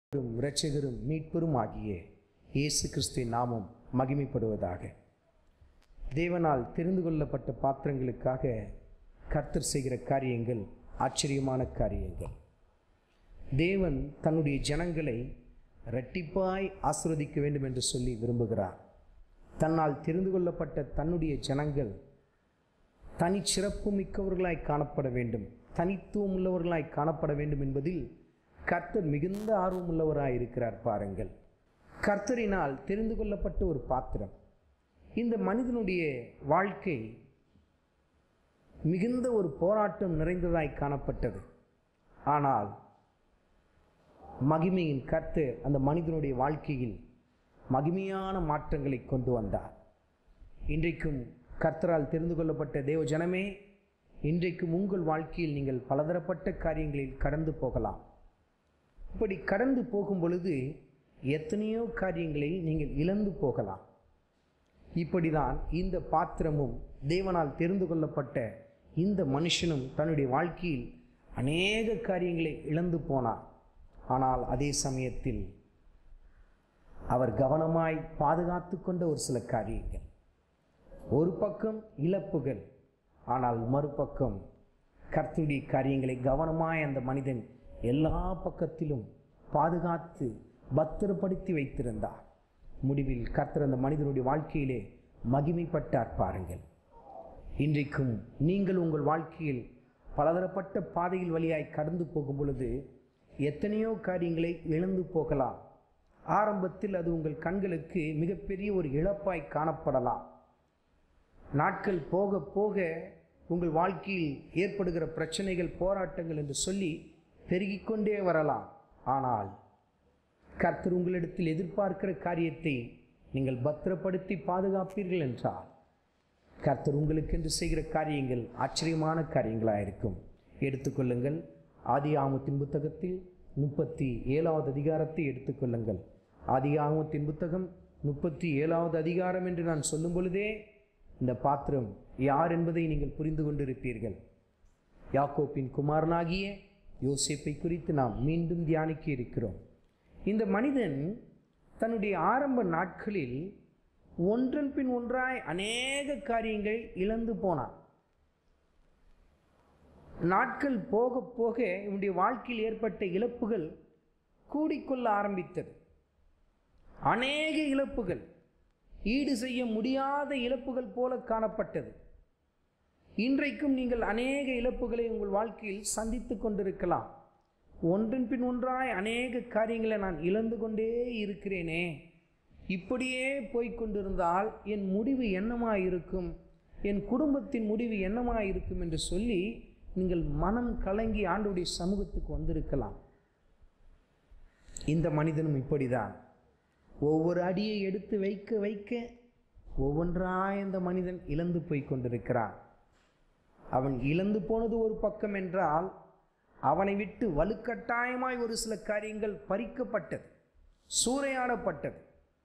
ஆண்டவரும் இரட்சகரும் மீட்பரும் ஆகிய இயேசு கிறிஸ்துவின் நாமம் மகிமைப்படுவதாக தேவனால் தெரிந்து கொள்ளப்பட்ட பாத்திரங்களுக்காக கர்த்தர் செய்கிற காரியங்கள் ஆச்சரியமான காரியங்கள் தேவன் தன்னுடைய ஜனங்களை இரட்டிப்பாய் ஆசிர்வதிக்க வேண்டும் என்று சொல்லி விரும்புகிறார் தன்னால் தெரிந்து கொள்ளப்பட்ட தன்னுடைய ஜனங்கள் தனிச்சிறப்பு மிக்கவர்களாய் காணப்பட வேண்டும் தனித்துவம் உள்ளவர்களாய் காணப்பட வேண்டும் என்பதில் கர்த்தர் மிகுந்த ஆர்வமுள்ளவராய் இருக்கிறார் பாருங்கள் கர்த்தரினால் தெரிந்து கொள்ளப்பட்ட ஒரு பாத்திரம் இந்த மனிதனுடைய வாழ்க்கை மிகுந்த ஒரு போராட்டம் நிறைந்ததாய் காணப்பட்டது ஆனால் மகிமையின் கர்த்தர் அந்த மனிதனுடைய வாழ்க்கையில் மகிமையான மாற்றங்களை கொண்டு வந்தார் இன்றைக்கும் கர்த்தரால் தெரிந்து கொள்ளப்பட்ட தேவ ஜனமே இன்றைக்கும் உங்கள் வாழ்க்கையில் நீங்கள் பலதரப்பட்ட காரியங்களில் கடந்து போகலாம் இப்படி கடந்து போகும் பொழுது எத்தனையோ காரியங்களை நீங்கள் இழந்து போகலாம் இப்படிதான் இந்த பாத்திரமும் தேவனால் தெரிந்து கொள்ளப்பட்ட இந்த மனுஷனும் தன்னுடைய வாழ்க்கையில் அநேக காரியங்களை இழந்து போனார் ஆனால் அதே சமயத்தில் அவர் கவனமாய் பாதுகாத்து கொண்ட ஒரு சில காரியங்கள் ஒரு பக்கம் இழப்புகள் ஆனால் மறுபக்கம் கர்த்தருடைய காரியங்களை கவனமாய் அந்த மனிதன் எல்லா பக்கத்திலும் பாதுகாத்து பத்திரப்படுத்தி வைத்திருந்தார் முடிவில் கர்த்தர் அந்த மனிதனுடைய வாழ்க்கையிலே மகிமைப்பட்டார் பாருங்கள் இன்றைக்கும் நீங்கள் உங்கள் வாழ்க்கையில் பலதரப்பட்ட பாதையில் வழியாய் கடந்து போகும் பொழுது எத்தனையோ காரியங்களை இழந்து போகலாம் ஆரம்பத்தில் அது உங்கள் கண்களுக்கு மிகப்பெரிய ஒரு இழப்பாய் காணப்படலாம் நாட்கள் போக போக உங்கள் வாழ்க்கையில் ஏற்படுகிற பிரச்சனைகள் போராட்டங்கள் என்று சொல்லி பெருகிக்கொண்டே வரலாம் ஆனால் கர்த்தர் உங்களிடத்தில் எதிர்பார்க்கிற காரியத்தை நீங்கள் பத்திரப்படுத்தி பாதுகாப்பீர்கள் என்றால் கர்த்தர் உங்களுக்கென்று செய்கிற காரியங்கள் ஆச்சரியமான காரியங்களாக இருக்கும் எடுத்துக்கொள்ளுங்கள் ஆதி ஆமத்தின் புத்தகத்தில் முப்பத்தி ஏழாவது அதிகாரத்தை எடுத்துக்கொள்ளுங்கள் ஆதி ஆமத்தின் புத்தகம் முப்பத்தி ஏழாவது அதிகாரம் என்று நான் சொல்லும் பொழுதே இந்த பாத்திரம் யார் என்பதை நீங்கள் புரிந்து கொண்டிருப்பீர்கள் யாக்கோப்பின் குமாரனாகிய யோசேப்பை குறித்து நாம் மீண்டும் தியானிக்க இருக்கிறோம் இந்த மனிதன் தன்னுடைய ஆரம்ப நாட்களில் ஒன்றன் பின் ஒன்றாய் அநேக காரியங்கள் இழந்து போனான் நாட்கள் போக போக இவனுடைய வாழ்க்கையில் ஏற்பட்ட இழப்புகள் கூடிக்கொள்ள ஆரம்பித்தது அநேக இழப்புகள் ஈடு செய்ய முடியாத இழப்புகள் போல காணப்பட்டது இன்றைக்கும் நீங்கள் அநேக இழப்புகளை உங்கள் வாழ்க்கையில் சந்தித்து கொண்டிருக்கலாம் ஒன்றன் பின் ஒன்றாய் அநேக காரியங்களை நான் இழந்து கொண்டே இருக்கிறேனே இப்படியே போய்கொண்டிருந்தால் என் முடிவு என்னமாய் இருக்கும் என் குடும்பத்தின் முடிவு என்னமாய் இருக்கும் என்று சொல்லி நீங்கள் மனம் கலங்கி ஆண்டுடைய சமூகத்துக்கு வந்திருக்கலாம் இந்த மனிதனும் இப்படிதான் ஒவ்வொரு அடியை எடுத்து வைக்க வைக்க ஒவ்வொன்றாய் இந்த மனிதன் இழந்து போய் கொண்டிருக்கிறான் அவன் இழந்து போனது ஒரு பக்கம் என்றால் அவனை விட்டு வலுக்கட்டாயமாய் ஒரு சில காரியங்கள் பறிக்கப்பட்டது சூறையாடப்பட்டது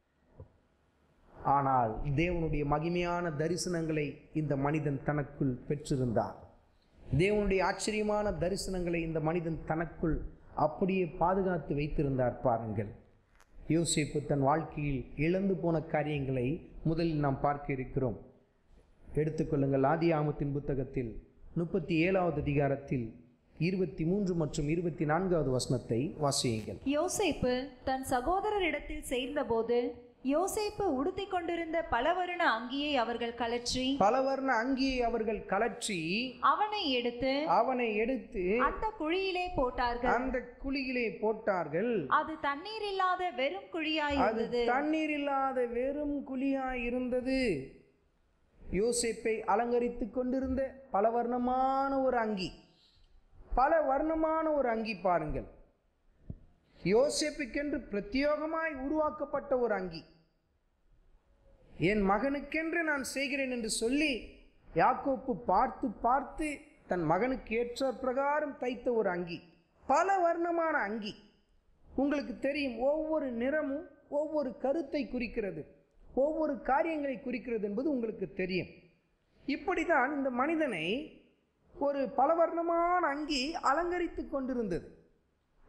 ஆனால் தேவனுடைய மகிமையான தரிசனங்களை இந்த மனிதன் தனக்குள் பெற்றிருந்தார் தேவனுடைய ஆச்சரியமான தரிசனங்களை இந்த மனிதன் தனக்குள் அப்படியே பாதுகாத்து வைத்திருந்தார் பாருங்கள் யோசிப்பு தன் வாழ்க்கையில் இழந்து போன காரியங்களை முதலில் நாம் பார்க்க இருக்கிறோம் எடுத்துக்கொள்ளுங்கள் ஆதி ஆமத்தின் புத்தகத்தில் முப்பத்தி ஏழாவது அதிகாரத்தில் இருபத்தி மூன்று மற்றும் இருபத்தி நான்காவது வசனத்தை வாசியுங்கள் யோசேப்பு தன் சகோதரரிடத்தில் சேர்ந்தபோது யோசேப்பு உடுத்திக் கொண்டிருந்த பலவருண அங்கியை அவர்கள் கலற்றி பலவர்ண அங்கியை அவர்கள் கலற்றி அவனை எடுத்து அவனை எடுத்து அந்த குழியிலே போட்டார்கள் அந்த குழியிலே போட்டார்கள் அது தண்ணீர் இல்லாத வெறும் குழியாய் அது இருந்தது தண்ணீர் இல்லாத வெறும் குழியாய் இருந்தது யோசேப்பை அலங்கரித்து கொண்டிருந்த பல வர்ணமான ஒரு அங்கி பல வர்ணமான ஒரு அங்கி பாருங்கள் யோசேப்புக்கென்று பிரத்யேகமாய் உருவாக்கப்பட்ட ஒரு அங்கி என் மகனுக்கென்று நான் செய்கிறேன் என்று சொல்லி யாக்கோப்பு பார்த்து பார்த்து தன் மகனுக்கு ஏற்ற பிரகாரம் தைத்த ஒரு அங்கி பல வர்ணமான அங்கி உங்களுக்கு தெரியும் ஒவ்வொரு நிறமும் ஒவ்வொரு கருத்தை குறிக்கிறது ஒவ்வொரு காரியங்களை குறிக்கிறது என்பது உங்களுக்கு தெரியும் இப்படிதான் இந்த மனிதனை ஒரு பலவர்ணமான அங்கி அலங்கரித்து கொண்டிருந்தது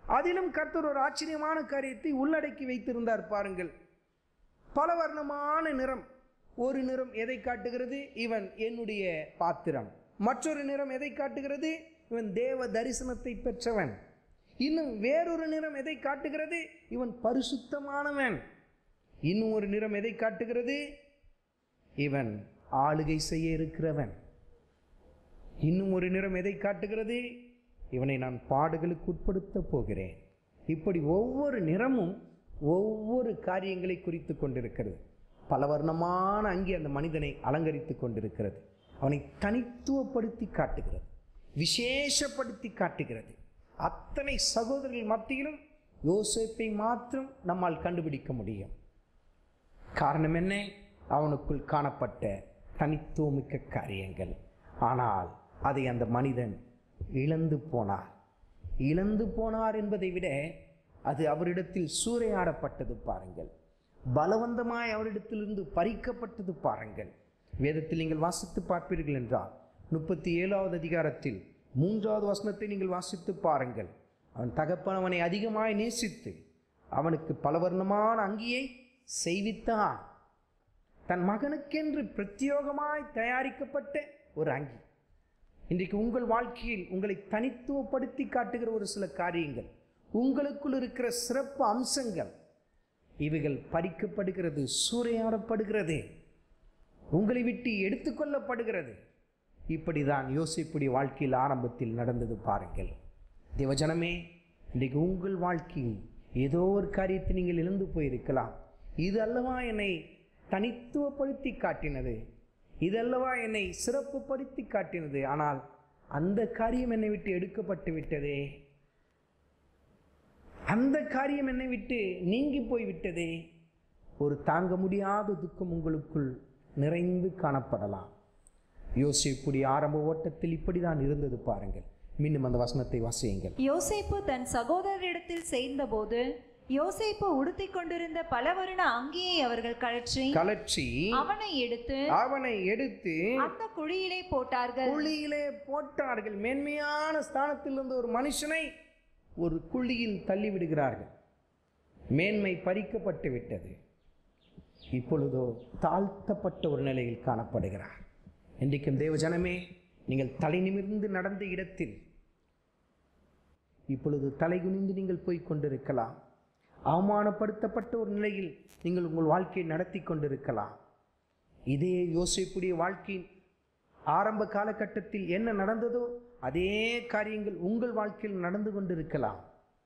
அதிலும் கர்த்தர் ஒரு ஆச்சரியமான காரியத்தை உள்ளடக்கி வைத்திருந்தார் பாருங்கள் பல வர்ணமான நிறம் ஒரு நிறம் எதை காட்டுகிறது இவன் என்னுடைய பாத்திரம் மற்றொரு நிறம் எதை காட்டுகிறது இவன் தேவ தரிசனத்தை பெற்றவன் இன்னும் வேறொரு நிறம் எதை காட்டுகிறது இவன் பரிசுத்தமானவன் இன்னும் ஒரு நிறம் எதை காட்டுகிறது இவன் ஆளுகை செய்ய இருக்கிறவன் இன்னும் ஒரு நிறம் எதை காட்டுகிறது இவனை நான் பாடுகளுக்கு உட்படுத்த போகிறேன் இப்படி ஒவ்வொரு நிறமும் ஒவ்வொரு காரியங்களை குறித்து கொண்டிருக்கிறது பலவர்ணமான அங்கி அந்த மனிதனை அலங்கரித்து கொண்டிருக்கிறது அவனை தனித்துவப்படுத்தி காட்டுகிறது விசேஷப்படுத்தி காட்டுகிறது அத்தனை சகோதரர்கள் மத்தியிலும் யோசேப்பை மாத்திரம் நம்மால் கண்டுபிடிக்க முடியும் காரணம் என்ன அவனுக்குள் காணப்பட்ட தனித்துவமிக்க காரியங்கள் ஆனால் அதை அந்த மனிதன் இழந்து போனார் இழந்து போனார் என்பதை விட அது அவரிடத்தில் சூறையாடப்பட்டது பாருங்கள் பலவந்தமாய் அவரிடத்திலிருந்து பறிக்கப்பட்டது பாருங்கள் வேதத்தில் நீங்கள் வாசித்து பார்ப்பீர்கள் என்றால் முப்பத்தி ஏழாவது அதிகாரத்தில் மூன்றாவது வசனத்தை நீங்கள் வாசித்து பாருங்கள் அவன் தகப்பன் அவனை அதிகமாய் நேசித்து அவனுக்கு பலவர்ணமான அங்கியை செய்வித்தான் தன் மகனுக்கென்று பிரத்யோகமாய் தயாரிக்கப்பட்ட ஒரு அங்கி இன்றைக்கு உங்கள் வாழ்க்கையில் உங்களை தனித்துவப்படுத்தி காட்டுகிற ஒரு சில காரியங்கள் உங்களுக்குள் இருக்கிற சிறப்பு அம்சங்கள் இவைகள் பறிக்கப்படுகிறது சூறையாடப்படுகிறது உங்களை விட்டு எடுத்துக்கொள்ளப்படுகிறது இப்படிதான் யோசிப்புடைய வாழ்க்கையில் ஆரம்பத்தில் நடந்தது பாருங்கள் தேவஜனமே இன்றைக்கு உங்கள் வாழ்க்கையில் ஏதோ ஒரு காரியத்தை நீங்கள் இழந்து போயிருக்கலாம் இது அல்லவா என்னை தனித்துவப்படுத்தி காட்டினது இதல்லவா என்னை சிறப்புப்படுத்தி காட்டினது ஆனால் அந்த காரியம் என்னை விட்டு எடுக்கப்பட்டு விட்டதே அந்த காரியம் என்னை விட்டு நீங்கி போய் விட்டதே ஒரு தாங்க முடியாத துக்கம் உங்களுக்குள் நிறைந்து காணப்படலாம் யோசிப்புடைய ஆரம்ப ஓட்டத்தில் இப்படிதான் இருந்தது பாருங்கள் மீண்டும் அந்த வசனத்தை வாசியுங்கள் யோசேப்பு தன் சகோதரரிடத்தில் சேர்ந்தபோது யோசேப்பு உடுத்திக் கொண்டிருந்த பலவருண அங்கியை அவர்கள் கழற்றி கலற்றி அவனை எடுத்து அவனை எடுத்து அந்த குழியிலே போட்டார்கள் குழியிலே போட்டார்கள் மேன்மையான ஸ்தானத்தில் இருந்த ஒரு மனுஷனை ஒரு குழியில் தள்ளி விடுகிறார்கள் மேன்மை பறிக்கப்பட்டு விட்டது இப்பொழுதோ தாழ்த்தப்பட்ட ஒரு நிலையில் காணப்படுகிறார் இன்றைக்கும் தேவஜனமே நீங்கள் தலை நிமிர்ந்து நடந்த இடத்தில் இப்பொழுது தலை குனிந்து நீங்கள் போய் கொண்டிருக்கலாம் அவமானப்படுத்தப்பட்ட ஒரு நிலையில் நீங்கள் உங்கள் வாழ்க்கையை நடத்தி கொண்டிருக்கலாம் இதே யோசிப்புடைய வாழ்க்கையின் ஆரம்ப காலகட்டத்தில் என்ன நடந்ததோ அதே காரியங்கள் உங்கள் வாழ்க்கையில் நடந்து கொண்டிருக்கலாம்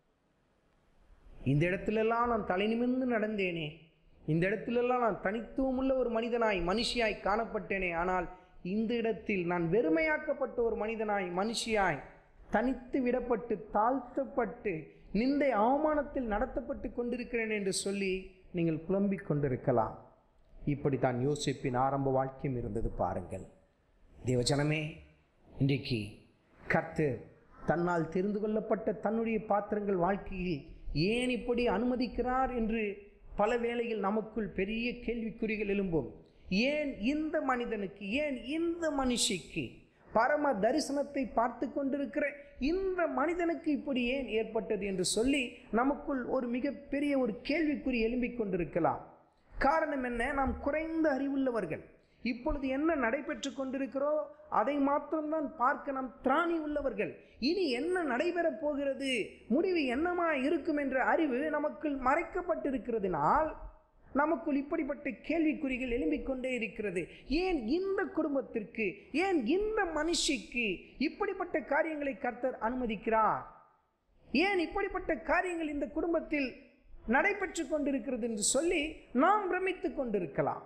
இந்த இடத்திலெல்லாம் நான் தலை நிமிர்ந்து நடந்தேனே இந்த இடத்திலெல்லாம் நான் தனித்துவமுள்ள ஒரு மனிதனாய் மனுஷியாய் காணப்பட்டேனே ஆனால் இந்த இடத்தில் நான் வெறுமையாக்கப்பட்ட ஒரு மனிதனாய் மனுஷியாய் தனித்து விடப்பட்டு தாழ்த்தப்பட்டு நிந்தை அவமானத்தில் நடத்தப்பட்டு கொண்டிருக்கிறேன் என்று சொல்லி நீங்கள் புலம்பிக் கொண்டிருக்கலாம் இப்படித்தான் யோசிப்பின் ஆரம்ப வாழ்க்கையும் இருந்தது பாருங்கள் தேவஜனமே இன்றைக்கு கர்த்தர் தன்னால் தெரிந்து கொள்ளப்பட்ட தன்னுடைய பாத்திரங்கள் வாழ்க்கையில் ஏன் இப்படி அனுமதிக்கிறார் என்று பல வேளையில் நமக்குள் பெரிய கேள்விக்குறிகள் எழும்பும் ஏன் இந்த மனிதனுக்கு ஏன் இந்த மனுஷிக்கு பரம தரிசனத்தை பார்த்து கொண்டிருக்கிற இந்த மனிதனுக்கு இப்படி ஏன் ஏற்பட்டது என்று சொல்லி நமக்குள் ஒரு மிகப்பெரிய ஒரு கேள்விக்குறி எழும்பிக் கொண்டிருக்கலாம் காரணம் என்ன நாம் குறைந்த அறிவுள்ளவர்கள் இப்பொழுது என்ன நடைபெற்று கொண்டிருக்கிறோ அதை மாத்திரம்தான் பார்க்க நாம் திராணி உள்ளவர்கள் இனி என்ன நடைபெறப் போகிறது முடிவு என்னமா இருக்கும் என்ற அறிவு நமக்குள் மறைக்கப்பட்டிருக்கிறதுனால் நமக்குள் இப்படிப்பட்ட கேள்விக்குறிகள் எழும்பிக் கொண்டே இருக்கிறது ஏன் இந்த குடும்பத்திற்கு ஏன் இந்த மனுஷிக்கு இப்படிப்பட்ட காரியங்களை கர்த்தர் அனுமதிக்கிறார் ஏன் இப்படிப்பட்ட காரியங்கள் இந்த குடும்பத்தில் நடைபெற்று கொண்டிருக்கிறது என்று சொல்லி நாம் பிரமித்துக் கொண்டிருக்கலாம்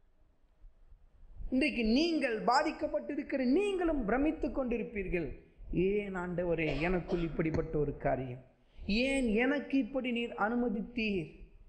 இன்றைக்கு நீங்கள் பாதிக்கப்பட்டிருக்கிற நீங்களும் பிரமித்துக் கொண்டிருப்பீர்கள் ஏன் ஆண்டவரே எனக்குள் இப்படிப்பட்ட ஒரு காரியம் ஏன் எனக்கு இப்படி நீர் அனுமதித்தீர்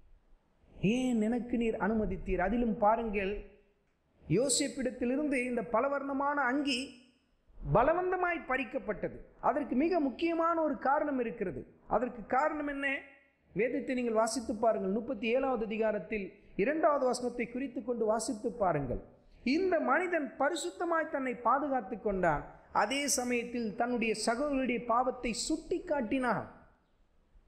ஏன் எனக்கு நீர் அனுமதித்தீர் அதிலும் பாருங்கள் யோசிப்பிடத்திலிருந்து இந்த பலவர்ணமான அங்கி பலவந்தமாய் பறிக்கப்பட்டது அதற்கு மிக முக்கியமான ஒரு காரணம் இருக்கிறது அதற்கு காரணம் என்ன வேதத்தை நீங்கள் வாசித்து பாருங்கள் முப்பத்தி ஏழாவது அதிகாரத்தில் இரண்டாவது வசனத்தை குறித்து கொண்டு வாசித்து பாருங்கள் இந்த மனிதன் பரிசுத்தமாய் தன்னை பாதுகாத்து கொண்டான் அதே சமயத்தில் தன்னுடைய சகோதரருடைய பாவத்தை சுட்டி காட்டினான்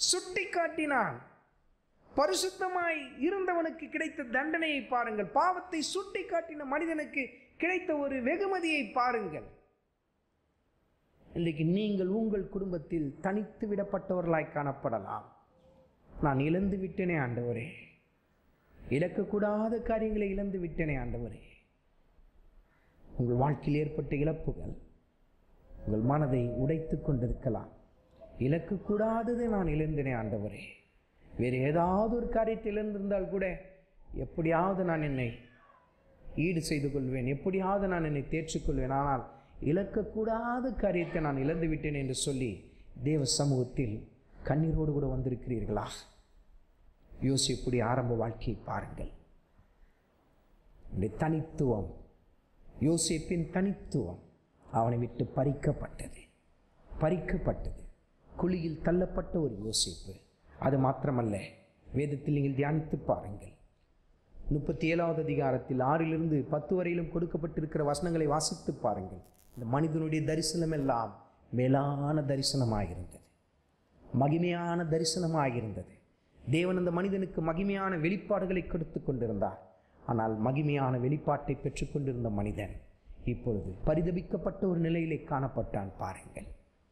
சுட்டி காட்டினான் பரிசுத்தமாய் இருந்தவனுக்கு கிடைத்த தண்டனையை பாருங்கள் பாவத்தை சுட்டி காட்டின மனிதனுக்கு கிடைத்த ஒரு வெகுமதியை பாருங்கள் இன்றைக்கு நீங்கள் உங்கள் குடும்பத்தில் தனித்து விடப்பட்டவர்களாய் காணப்படலாம் நான் இழந்து விட்டேனே ஆண்டவரே இழக்கக்கூடாத காரியங்களை இழந்து விட்டேனே ஆண்டவரே உங்கள் வாழ்க்கையில் ஏற்பட்ட இழப்புகள் உங்கள் மனதை உடைத்து கொண்டிருக்கலாம் இழக்கக்கூடாததை நான் இழந்தேனே ஆண்டவரே வேறு ஏதாவது ஒரு காரியத்தை இழந்திருந்தால் கூட எப்படியாவது நான் என்னை ஈடு செய்து கொள்வேன் எப்படியாவது நான் என்னை தேர்ச்சிக்கொள்வேன் ஆனால் இழக்கக்கூடாத காரியத்தை நான் இழந்து விட்டேன் என்று சொல்லி தேவ சமூகத்தில் கண்ணீரோடு கூட வந்திருக்கிறீர்களா யோசிப்புடைய ஆரம்ப வாழ்க்கையை பாருங்கள் இந்த தனித்துவம் யோசிப்பின் தனித்துவம் அவனை விட்டு பறிக்கப்பட்டது பறிக்கப்பட்டது குழியில் தள்ளப்பட்ட ஒரு யோசிப்பு அது மாத்திரமல்ல வேதத்தில் நீங்கள் தியானித்து பாருங்கள் முப்பத்தி ஏழாவது அதிகாரத்தில் ஆறிலிருந்து பத்து வரையிலும் கொடுக்கப்பட்டிருக்கிற வசனங்களை வாசித்து பாருங்கள் இந்த மனிதனுடைய தரிசனம் எல்லாம் மேலான தரிசனமாயிருந்தது மகிமையான தரிசனமாயிருந்தது தேவன் அந்த மனிதனுக்கு மகிமையான வெளிப்பாடுகளை கொடுத்து கொண்டிருந்தார் ஆனால் மகிமையான வெளிப்பாட்டை பெற்றுக்கொண்டிருந்த மனிதன் இப்பொழுது பரிதபிக்கப்பட்ட ஒரு நிலையிலே காணப்பட்டான் பாருங்கள்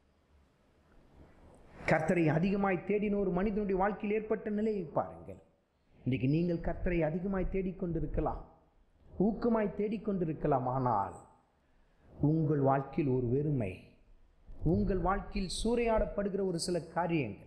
கர்த்தரை அதிகமாய் தேடின ஒரு மனிதனுடைய வாழ்க்கையில் ஏற்பட்ட நிலையை பாருங்கள் இன்றைக்கு நீங்கள் கர்த்தரை அதிகமாய் தேடிக்கொண்டிருக்கலாம் ஊக்கமாய் தேடிக்கொண்டிருக்கலாம் ஆனால் உங்கள் வாழ்க்கையில் ஒரு வெறுமை உங்கள் வாழ்க்கையில் சூறையாடப்படுகிற ஒரு சில காரியங்கள்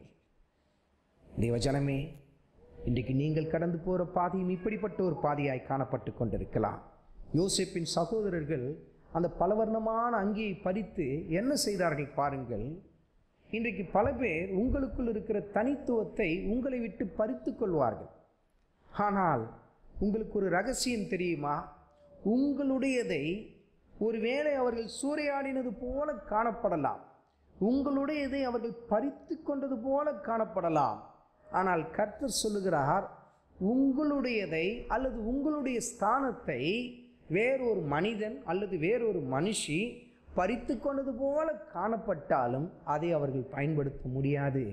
தேவஜனமே இன்றைக்கு நீங்கள் கடந்து போகிற பாதையும் இப்படிப்பட்ட ஒரு பாதையாய் காணப்பட்டு கொண்டிருக்கலாம் யோசேப்பின் சகோதரர்கள் அந்த பலவர்ணமான அங்கியை பறித்து என்ன செய்தார்கள் பாருங்கள் இன்றைக்கு பல பேர் உங்களுக்குள் இருக்கிற தனித்துவத்தை உங்களை விட்டு பறித்து கொள்வார்கள் ஆனால் உங்களுக்கு ஒரு ரகசியம் தெரியுமா உங்களுடையதை ஒருவேளை அவர்கள் சூறையாடினது போல காணப்படலாம் உங்களுடையதை அவர்கள் பறித்து கொண்டது போல காணப்படலாம் ஆனால் கர்த்தர் சொல்லுகிறார் உங்களுடையதை அல்லது உங்களுடைய ஸ்தானத்தை வேறொரு மனிதன் அல்லது வேறொரு மனுஷி பறித்து கொண்டது போல காணப்பட்டாலும் அதை அவர்கள் பயன்படுத்த முடியாது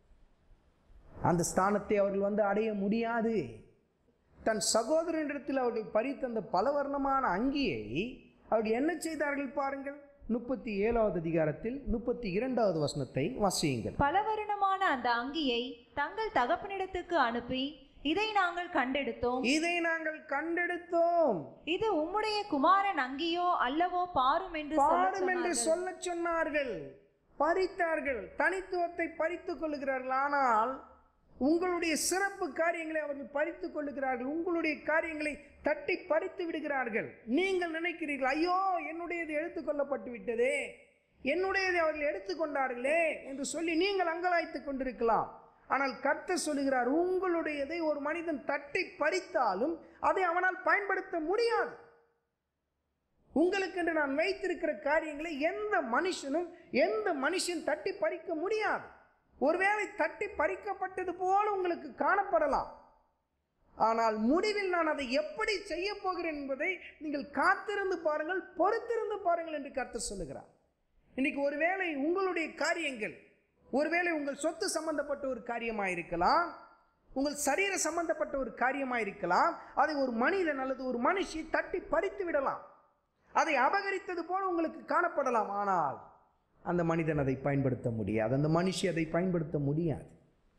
அந்த ஸ்தானத்தை அவர்கள் வந்து அடைய முடியாது தன் சகோதரனிடத்தில் அவர்கள் பறித்த அந்த பலவர்ணமான அங்கியை அவர்கள் என்ன செய்தார்கள் பாருங்கள் முப்பத்தி ஏழாவது அதிகாரத்தில் முப்பத்தி இரண்டாவது வசனத்தை வாசியுங்கள் பலவருணமான அந்த அங்கியை தங்கள் தகப்பனிடத்துக்கு அனுப்பி இதை நாங்கள் கண்டெடுத்தோம் இதை நாங்கள் கண்டெடுத்தோம் இது உம்முடைய குமாரன் அங்கியோ அல்லவோ பாரும் என்று சொல்லச் பாடும் என்று சொன்னார்கள். சொல்லச் சொன்னார்கள் பறித்தார்கள் தனித்துவத்தை பறித்துக் கொள்ளுகிறார்கள் ஆனால் உங்களுடைய சிறப்பு காரியங்களை அவர்கள் பறித்துக் கொள்ளுகிறார்கள் உங்களுடைய காரியங்களை தட்டி பறித்து விடுகிறார்கள் நீங்கள் நினைக்கிறீர்கள் ஐயோ என்னுடையது எடுத்துக்கொள்ளப்பட்டு விட்டதே என்னுடையதை அவர்கள் எடுத்துக்கொண்டார்களே என்று சொல்லி நீங்கள் அங்கலாய்த்துக் கொண்டிருக்கலாம் ஆனால் கர்த்தர் சொல்லுகிறார் உங்களுடையதை ஒரு மனிதன் தட்டி பறித்தாலும் அதை அவனால் பயன்படுத்த முடியாது உங்களுக்கென்று நான் வைத்திருக்கிற காரியங்களை எந்த மனுஷனும் எந்த மனுஷன் தட்டி பறிக்க முடியாது ஒருவேளை தட்டி பறிக்கப்பட்டது போல உங்களுக்கு காணப்படலாம் ஆனால் முடிவில் நான் அதை எப்படி செய்ய போகிறேன் என்பதை நீங்கள் காத்திருந்து பாருங்கள் பொறுத்திருந்து பாருங்கள் என்று கர்த்தர் சொல்லுகிறார் இன்னைக்கு ஒருவேளை உங்களுடைய காரியங்கள் ஒருவேளை உங்கள் சொத்து சம்பந்தப்பட்ட ஒரு காரியமாக இருக்கலாம் உங்கள் சரீர சம்பந்தப்பட்ட ஒரு காரியமாக இருக்கலாம் அதை ஒரு மனிதன் அல்லது ஒரு மனுஷி தட்டி பறித்து விடலாம் அதை அபகரித்தது போல உங்களுக்கு காணப்படலாம் ஆனால் அந்த மனிதன் அதை பயன்படுத்த முடியாது அந்த மனுஷி அதை பயன்படுத்த முடியாது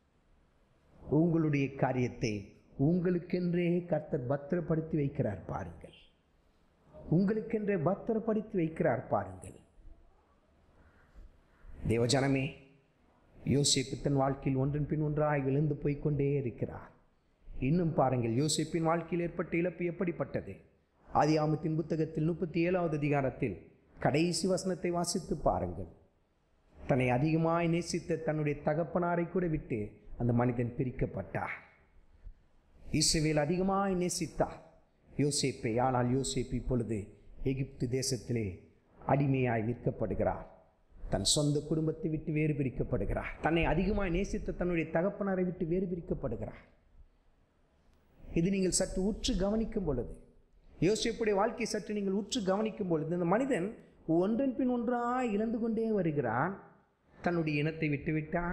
உங்களுடைய காரியத்தை உங்களுக்கென்றே கர்த்தர் பத்திரப்படுத்தி வைக்கிறார் பாருங்கள் உங்களுக்கென்றே பத்திரப்படுத்தி வைக்கிறார் பாருங்கள் தேவஜனமே யோசிப்பு தன் வாழ்க்கையில் ஒன்றன் பின் ஒன்றாக விழுந்து போய்க்கொண்டே இருக்கிறார் இன்னும் பாருங்கள் யோசிப்பின் வாழ்க்கையில் ஏற்பட்ட இழப்பு எப்படிப்பட்டது ஆதியாமத்தின் புத்தகத்தில் முப்பத்தி ஏழாவது அதிகாரத்தில் கடைசி வசனத்தை வாசித்து பாருங்கள் தன்னை அதிகமாய் நேசித்த தன்னுடைய தகப்பனாரை கூட விட்டு அந்த மனிதன் பிரிக்கப்பட்டார் இஸ்ரவேல் அதிகமாய் நேசித்தார் யோசேப்பை ஆனால் யோசேப்பு இப்பொழுது எகிப்து தேசத்திலே அடிமையாய் விற்கப்படுகிறார் தன் சொந்த குடும்பத்தை விட்டு வேறு பிரிக்கப்படுகிறார் தன்னை அதிகமாய் நேசித்த தன்னுடைய தகப்பனாரை விட்டு வேறு பிரிக்கப்படுகிறார் இது நீங்கள் சற்று உற்று கவனிக்கும் பொழுது யோசிப்புடைய வாழ்க்கை சற்று நீங்கள் உற்று கவனிக்கும் பொழுது இந்த மனிதன் ஒன்றன் பின் ஒன்றாய் இழந்து கொண்டே வருகிறான் தன்னுடைய இனத்தை விட்டு விட்டான்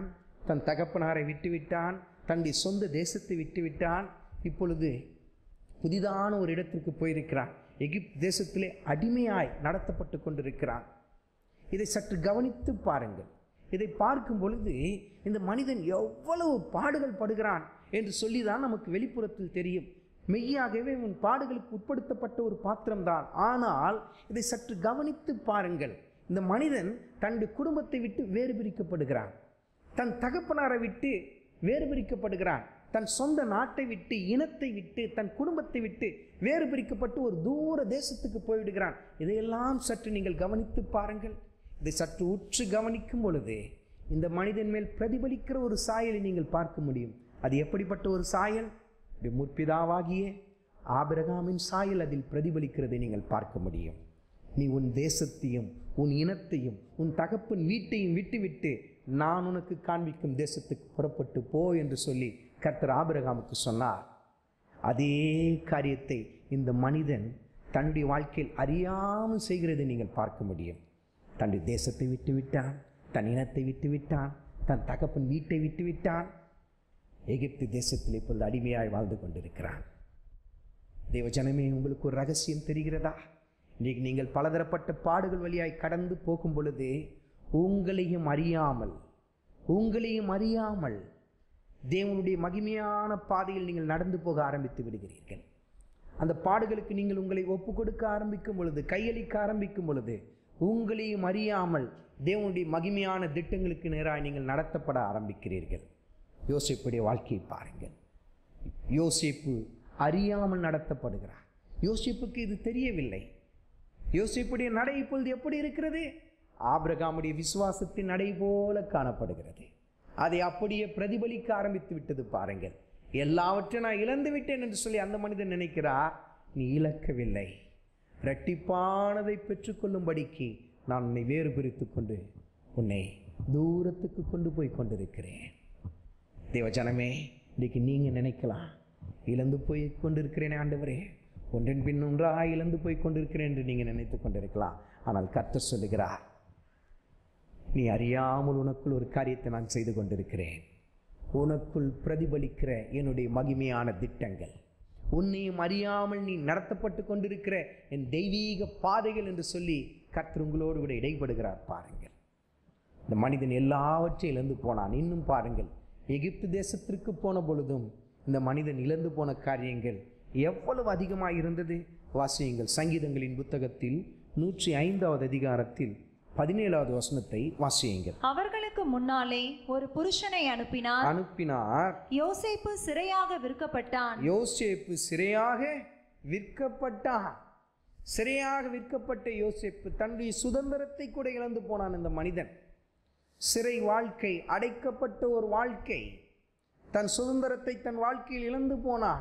தன் தகப்பனாரை விட்டுவிட்டான் தன்னுடைய சொந்த தேசத்தை விட்டுவிட்டான் இப்பொழுது புதிதான ஒரு இடத்திற்கு போயிருக்கிறான் எகிப்து தேசத்திலே அடிமையாய் நடத்தப்பட்டு கொண்டிருக்கிறான் இதை சற்று கவனித்து பாருங்கள் இதை பார்க்கும் பொழுது இந்த மனிதன் எவ்வளவு பாடுகள் படுகிறான் என்று சொல்லி தான் நமக்கு வெளிப்புறத்தில் தெரியும் மெய்யாகவே உன் பாடுகளுக்கு உட்படுத்தப்பட்ட ஒரு பாத்திரம்தான் ஆனால் இதை சற்று கவனித்து பாருங்கள் இந்த மனிதன் தன்னுடைய குடும்பத்தை விட்டு வேறு பிரிக்கப்படுகிறான் தன் தகப்பனாரை விட்டு வேறு பிரிக்கப்படுகிறான் தன் சொந்த நாட்டை விட்டு இனத்தை விட்டு தன் குடும்பத்தை விட்டு வேறு பிரிக்கப்பட்டு ஒரு தூர தேசத்துக்கு போய்விடுகிறான் இதையெல்லாம் சற்று நீங்கள் கவனித்து பாருங்கள் இதை சற்று உற்று கவனிக்கும் பொழுது இந்த மனிதன் மேல் பிரதிபலிக்கிற ஒரு சாயலை நீங்கள் பார்க்க முடியும் அது எப்படிப்பட்ட ஒரு சாயல் இது முற்பிதாவாகிய ஆபிரகாமின் சாயல் அதில் பிரதிபலிக்கிறதை நீங்கள் பார்க்க முடியும் நீ உன் தேசத்தையும் உன் இனத்தையும் உன் தகப்பன் வீட்டையும் விட்டுவிட்டு நான் உனக்கு காண்பிக்கும் தேசத்துக்கு புறப்பட்டு போ என்று சொல்லி கர்த்தர் ஆபிரகாமுக்கு சொன்னார் அதே காரியத்தை இந்த மனிதன் தன்னுடைய வாழ்க்கையில் அறியாமல் செய்கிறதை நீங்கள் பார்க்க முடியும் தன்னுடைய தேசத்தை விட்டு விட்டான் தன் இனத்தை விட்டு விட்டான் தன் தகப்பன் வீட்டை விட்டு விட்டான் எகிப்து தேசத்தில் இப்பொழுது அடிமையாய் வாழ்ந்து கொண்டிருக்கிறான் தேவஜனமே உங்களுக்கு ஒரு ரகசியம் தெரிகிறதா இன்றைக்கு நீங்கள் பலதரப்பட்ட பாடுகள் வழியாய் கடந்து போகும் பொழுது உங்களையும் அறியாமல் உங்களையும் அறியாமல் தேவனுடைய மகிமையான பாதையில் நீங்கள் நடந்து போக ஆரம்பித்து விடுகிறீர்கள் அந்த பாடுகளுக்கு நீங்கள் உங்களை ஒப்பு கொடுக்க ஆரம்பிக்கும் பொழுது கையளிக்க ஆரம்பிக்கும் பொழுது உங்களையும் அறியாமல் தேவனுடைய மகிமையான திட்டங்களுக்கு நேராக நீங்கள் நடத்தப்பட ஆரம்பிக்கிறீர்கள் யோசிப்புடைய வாழ்க்கையை பாருங்கள் யோசிப்பு அறியாமல் நடத்தப்படுகிறார் யோசிப்புக்கு இது தெரியவில்லை யோசிப்புடைய நடை இப்பொழுது எப்படி இருக்கிறது ஆபிரகாமுடைய விசுவாசத்தின் நடை போல காணப்படுகிறது அதை அப்படியே பிரதிபலிக்க ஆரம்பித்து விட்டது பாருங்கள் எல்லாவற்றையும் நான் இழந்து விட்டேன் என்று சொல்லி அந்த மனிதன் நினைக்கிறார் நீ இழக்கவில்லை இரட்டிப்பானதை பெற்றுக்கொள்ளும்படிக்கு நான் உன்னை வேறு பிரித்து கொண்டு உன்னை தூரத்துக்கு கொண்டு போய் கொண்டிருக்கிறேன் தேவஜனமே இன்னைக்கு நீங்கள் நினைக்கலாம் இழந்து போய் கொண்டிருக்கிறேனே ஆண்டவரே ஒன்றின் பின் ஒன்றாக இழந்து போய் கொண்டிருக்கிறேன் என்று நீங்கள் நினைத்து கொண்டிருக்கலாம் ஆனால் கர்த்தர் சொல்லுகிறார் நீ அறியாமல் உனக்குள் ஒரு காரியத்தை நான் செய்து கொண்டிருக்கிறேன் உனக்குள் பிரதிபலிக்கிற என்னுடைய மகிமையான திட்டங்கள் உன்னையும் அறியாமல் நீ நடத்தப்பட்டு கொண்டிருக்கிற என் தெய்வீக பாதைகள் என்று சொல்லி கர்த்தர் உங்களோடு கூட இடைப்படுகிறார் பாருங்கள் இந்த மனிதன் எல்லாவற்றையும் இழந்து போனான் இன்னும் பாருங்கள் எகிப்து தேசத்திற்கு போன பொழுதும் இந்த மனிதன் இழந்து போன காரியங்கள் எவ்வளவு அதிகமாக இருந்தது வாசியுங்கள் சங்கீதங்களின் புத்தகத்தில் நூற்றி ஐந்தாவது அதிகாரத்தில் பதினேழாவது வசனத்தை வாசியுங்கள் அவர்களுக்கு முன்னாலே ஒரு புருஷனை அனுப்பினார் அனுப்பினார் யோசேப்பு சிறையாக விற்கப்பட்டான் யோசேப்பு சிறையாக விற்கப்பட்டான் சிறையாக விற்கப்பட்ட யோசேப்பு தன்னுடைய சுதந்திரத்தை கூட இழந்து போனான் இந்த மனிதன் சிறை வாழ்க்கை அடைக்கப்பட்ட ஒரு வாழ்க்கை தன் சுதந்திரத்தை தன் வாழ்க்கையில் இழந்து போனான்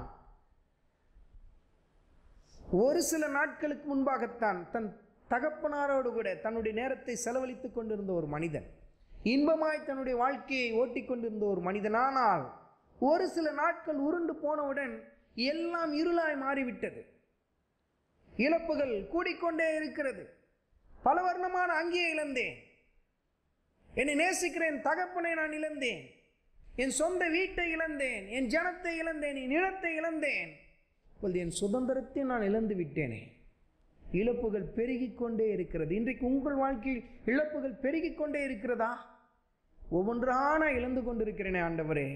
ஒரு சில நாட்களுக்கு முன்பாகத்தான் தன் தகப்பனாரோடு கூட தன்னுடைய நேரத்தை செலவழித்துக் கொண்டிருந்த ஒரு மனிதன் இன்பமாய் தன்னுடைய வாழ்க்கையை ஓட்டிக் கொண்டிருந்த ஒரு மனிதன் ஆனால் ஒரு சில நாட்கள் உருண்டு போனவுடன் எல்லாம் இருளாய் மாறிவிட்டது இழப்புகள் கூடிக்கொண்டே இருக்கிறது பல வர்ணமான அங்கேயே இழந்தேன் என்னை நேசிக்கிற என் தகப்பனை நான் இழந்தேன் என் சொந்த வீட்டை இழந்தேன் என் ஜனத்தை இழந்தேன் என் நிலத்தை இழந்தேன் இப்பொழுது என் சுதந்திரத்தை நான் இழந்து விட்டேனே இழப்புகள் பெருகிக் கொண்டே இருக்கிறது இன்றைக்கு உங்கள் வாழ்க்கையில் இழப்புகள் பெருகிக் கொண்டே இருக்கிறதா ஒவ்வொன்றான இழந்து கொண்டிருக்கிறேனே ஆண்டவரே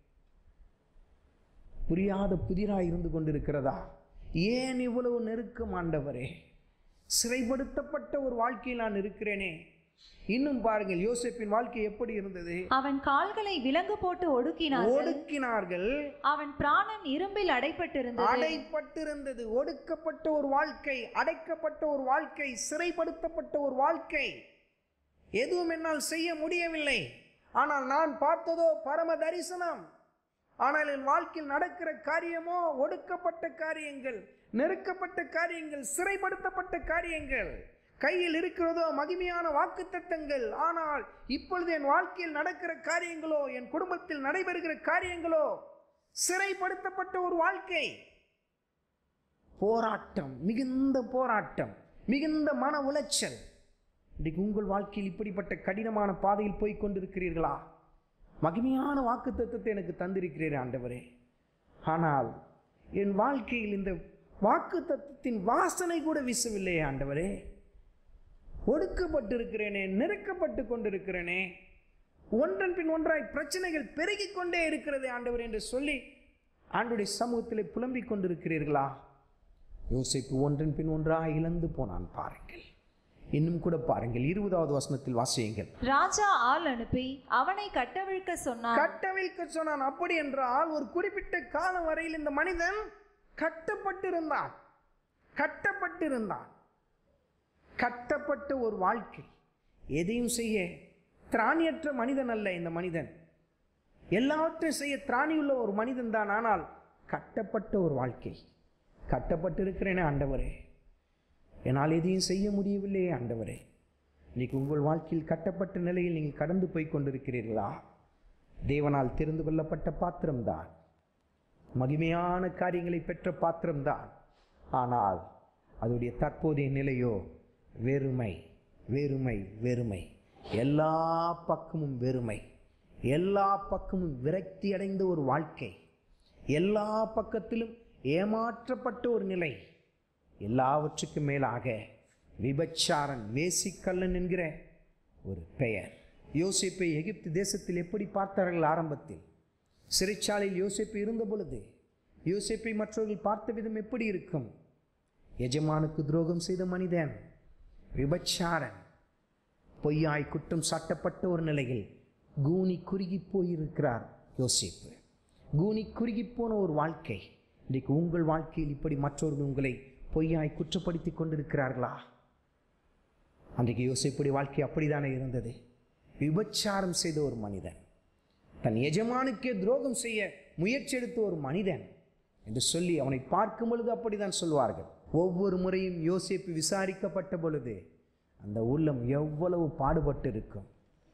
புரியாத புதிராய் இருந்து கொண்டிருக்கிறதா ஏன் இவ்வளவு நெருக்கம் ஆண்டவரே சிறைப்படுத்தப்பட்ட ஒரு வாழ்க்கையில் நான் இருக்கிறேனே இன்னும் பாருங்கள் யோசேப்பின் வாழ்க்கை எப்படி இருந்தது அவன் கால்களை விலங்கு போட்டு ஒடுக்கினார் ஒடுக்கினார்கள் அவன் பிராணன் இரும்பில் அடைப்பட்டிருந்தது அடைப்பட்டிருந்தது ஒடுக்கப்பட்ட ஒரு வாழ்க்கை அடைக்கப்பட்ட ஒரு வாழ்க்கை சிறைப்படுத்தப்பட்ட ஒரு வாழ்க்கை எதுவும் என்னால் செய்ய முடியவில்லை ஆனால் நான் பார்த்ததோ பரம தரிசனம் ஆனால் என் வாழ்க்கையில் நடக்கிற காரியமோ ஒடுக்கப்பட்ட காரியங்கள் நெருக்கப்பட்ட காரியங்கள் சிறைப்படுத்தப்பட்ட காரியங்கள் கையில் இருக்கிறதோ மகிமையான வாக்குத்தத்தங்கள் ஆனால் இப்பொழுது என் வாழ்க்கையில் நடக்கிற காரியங்களோ என் குடும்பத்தில் நடைபெறுகிற காரியங்களோ சிறைப்படுத்தப்பட்ட ஒரு வாழ்க்கை போராட்டம் மிகுந்த போராட்டம் மிகுந்த மன உளைச்சல் இன்றைக்கு உங்கள் வாழ்க்கையில் இப்படிப்பட்ட கடினமான பாதையில் போய் கொண்டிருக்கிறீர்களா மகிமையான வாக்கு தத்துவத்தை எனக்கு தந்திருக்கிறீர் ஆண்டவரே ஆனால் என் வாழ்க்கையில் இந்த வாக்கு தத்துவத்தின் வாசனை கூட வீசவில்லையே ஆண்டவரே ஒடுக்கப்பட்டிருக்கிறேனே நெருக்கப்பட்டு கொண்டிருக்கிறேனே ஒன்றன் பின் ஒன்றாய் பிரச்சனைகள் பெருகிக் கொண்டே இருக்கிறதே ஆண்டவர் என்று சொல்லி ஆண்டுடைய சமூகத்தில் புலம்பிக் கொண்டிருக்கிறீர்களா யோசிப்பு ஒன்றன் பின் ஒன்றாய் இழந்து போனான் பாருங்கள் இன்னும் கூட பாருங்கள் இருபதாவது வசனத்தில் வாசியுங்கள் ராஜா ஆள் அனுப்பி அவனை கட்டவிழ்க்க சொன்னான் கட்டவிழ்க்க சொன்னான் அப்படி என்றால் ஒரு குறிப்பிட்ட காலம் வரையில் இந்த மனிதன் கட்டப்பட்டிருந்தான் கட்டப்பட்டிருந்தான் கட்டப்பட்ட ஒரு வாழ்க்கை எதையும் செய்ய திராணியற்ற மனிதன் அல்ல இந்த மனிதன் எல்லாவற்றையும் செய்ய திராணியுள்ள ஒரு மனிதன் தான் ஆனால் கட்டப்பட்ட ஒரு வாழ்க்கை கட்டப்பட்டிருக்கிறேனே ஆண்டவரே என்னால் எதையும் செய்ய முடியவில்லையே ஆண்டவரே இன்னைக்கு உங்கள் வாழ்க்கையில் கட்டப்பட்ட நிலையில் நீங்கள் கடந்து போய் கொண்டிருக்கிறீர்களா தேவனால் தெரிந்து கொள்ளப்பட்ட பாத்திரம்தான் மகிமையான காரியங்களை பெற்ற பாத்திரம்தான் ஆனால் அதோடைய தற்போதைய நிலையோ வெறுமை வெறுமை வெறுமை எல்லா பக்கமும் வெறுமை எல்லா பக்கமும் விரக்தி அடைந்த ஒரு வாழ்க்கை எல்லா பக்கத்திலும் ஏமாற்றப்பட்ட ஒரு நிலை எல்லாவற்றுக்கும் மேலாக விபச்சாரன் வேசிக்கல்லன் என்கிற ஒரு பெயர் யோசிப்பை எகிப்து தேசத்தில் எப்படி பார்த்தார்கள் ஆரம்பத்தில் சிறைச்சாலையில் யோசிப்பு இருந்த பொழுது யோசிப்பை மற்றவர்கள் பார்த்த விதம் எப்படி இருக்கும் எஜமானுக்கு துரோகம் செய்த மனிதன் விபச்சாரன் பொய்யாய் குற்றம் சாட்டப்பட்ட ஒரு நிலையில் கூனி குறுகி போயிருக்கிறார் யோசிப்பு கூனி குறுகி போன ஒரு வாழ்க்கை இன்றைக்கு உங்கள் வாழ்க்கையில் இப்படி மற்றவர்கள் உங்களை பொய்யாய் குற்றப்படுத்தி கொண்டிருக்கிறார்களா அன்றைக்கு யோசிப்புடைய வாழ்க்கை அப்படித்தானே இருந்தது விபச்சாரம் செய்த ஒரு மனிதன் தன் எஜமானுக்கே துரோகம் செய்ய முயற்சி எடுத்த ஒரு மனிதன் என்று சொல்லி அவனை பார்க்கும் பொழுது அப்படிதான் சொல்வார்கள் ஒவ்வொரு முறையும் யோசிப்பு விசாரிக்கப்பட்ட பொழுது அந்த உள்ளம் எவ்வளவு பாடுபட்டு இருக்கும்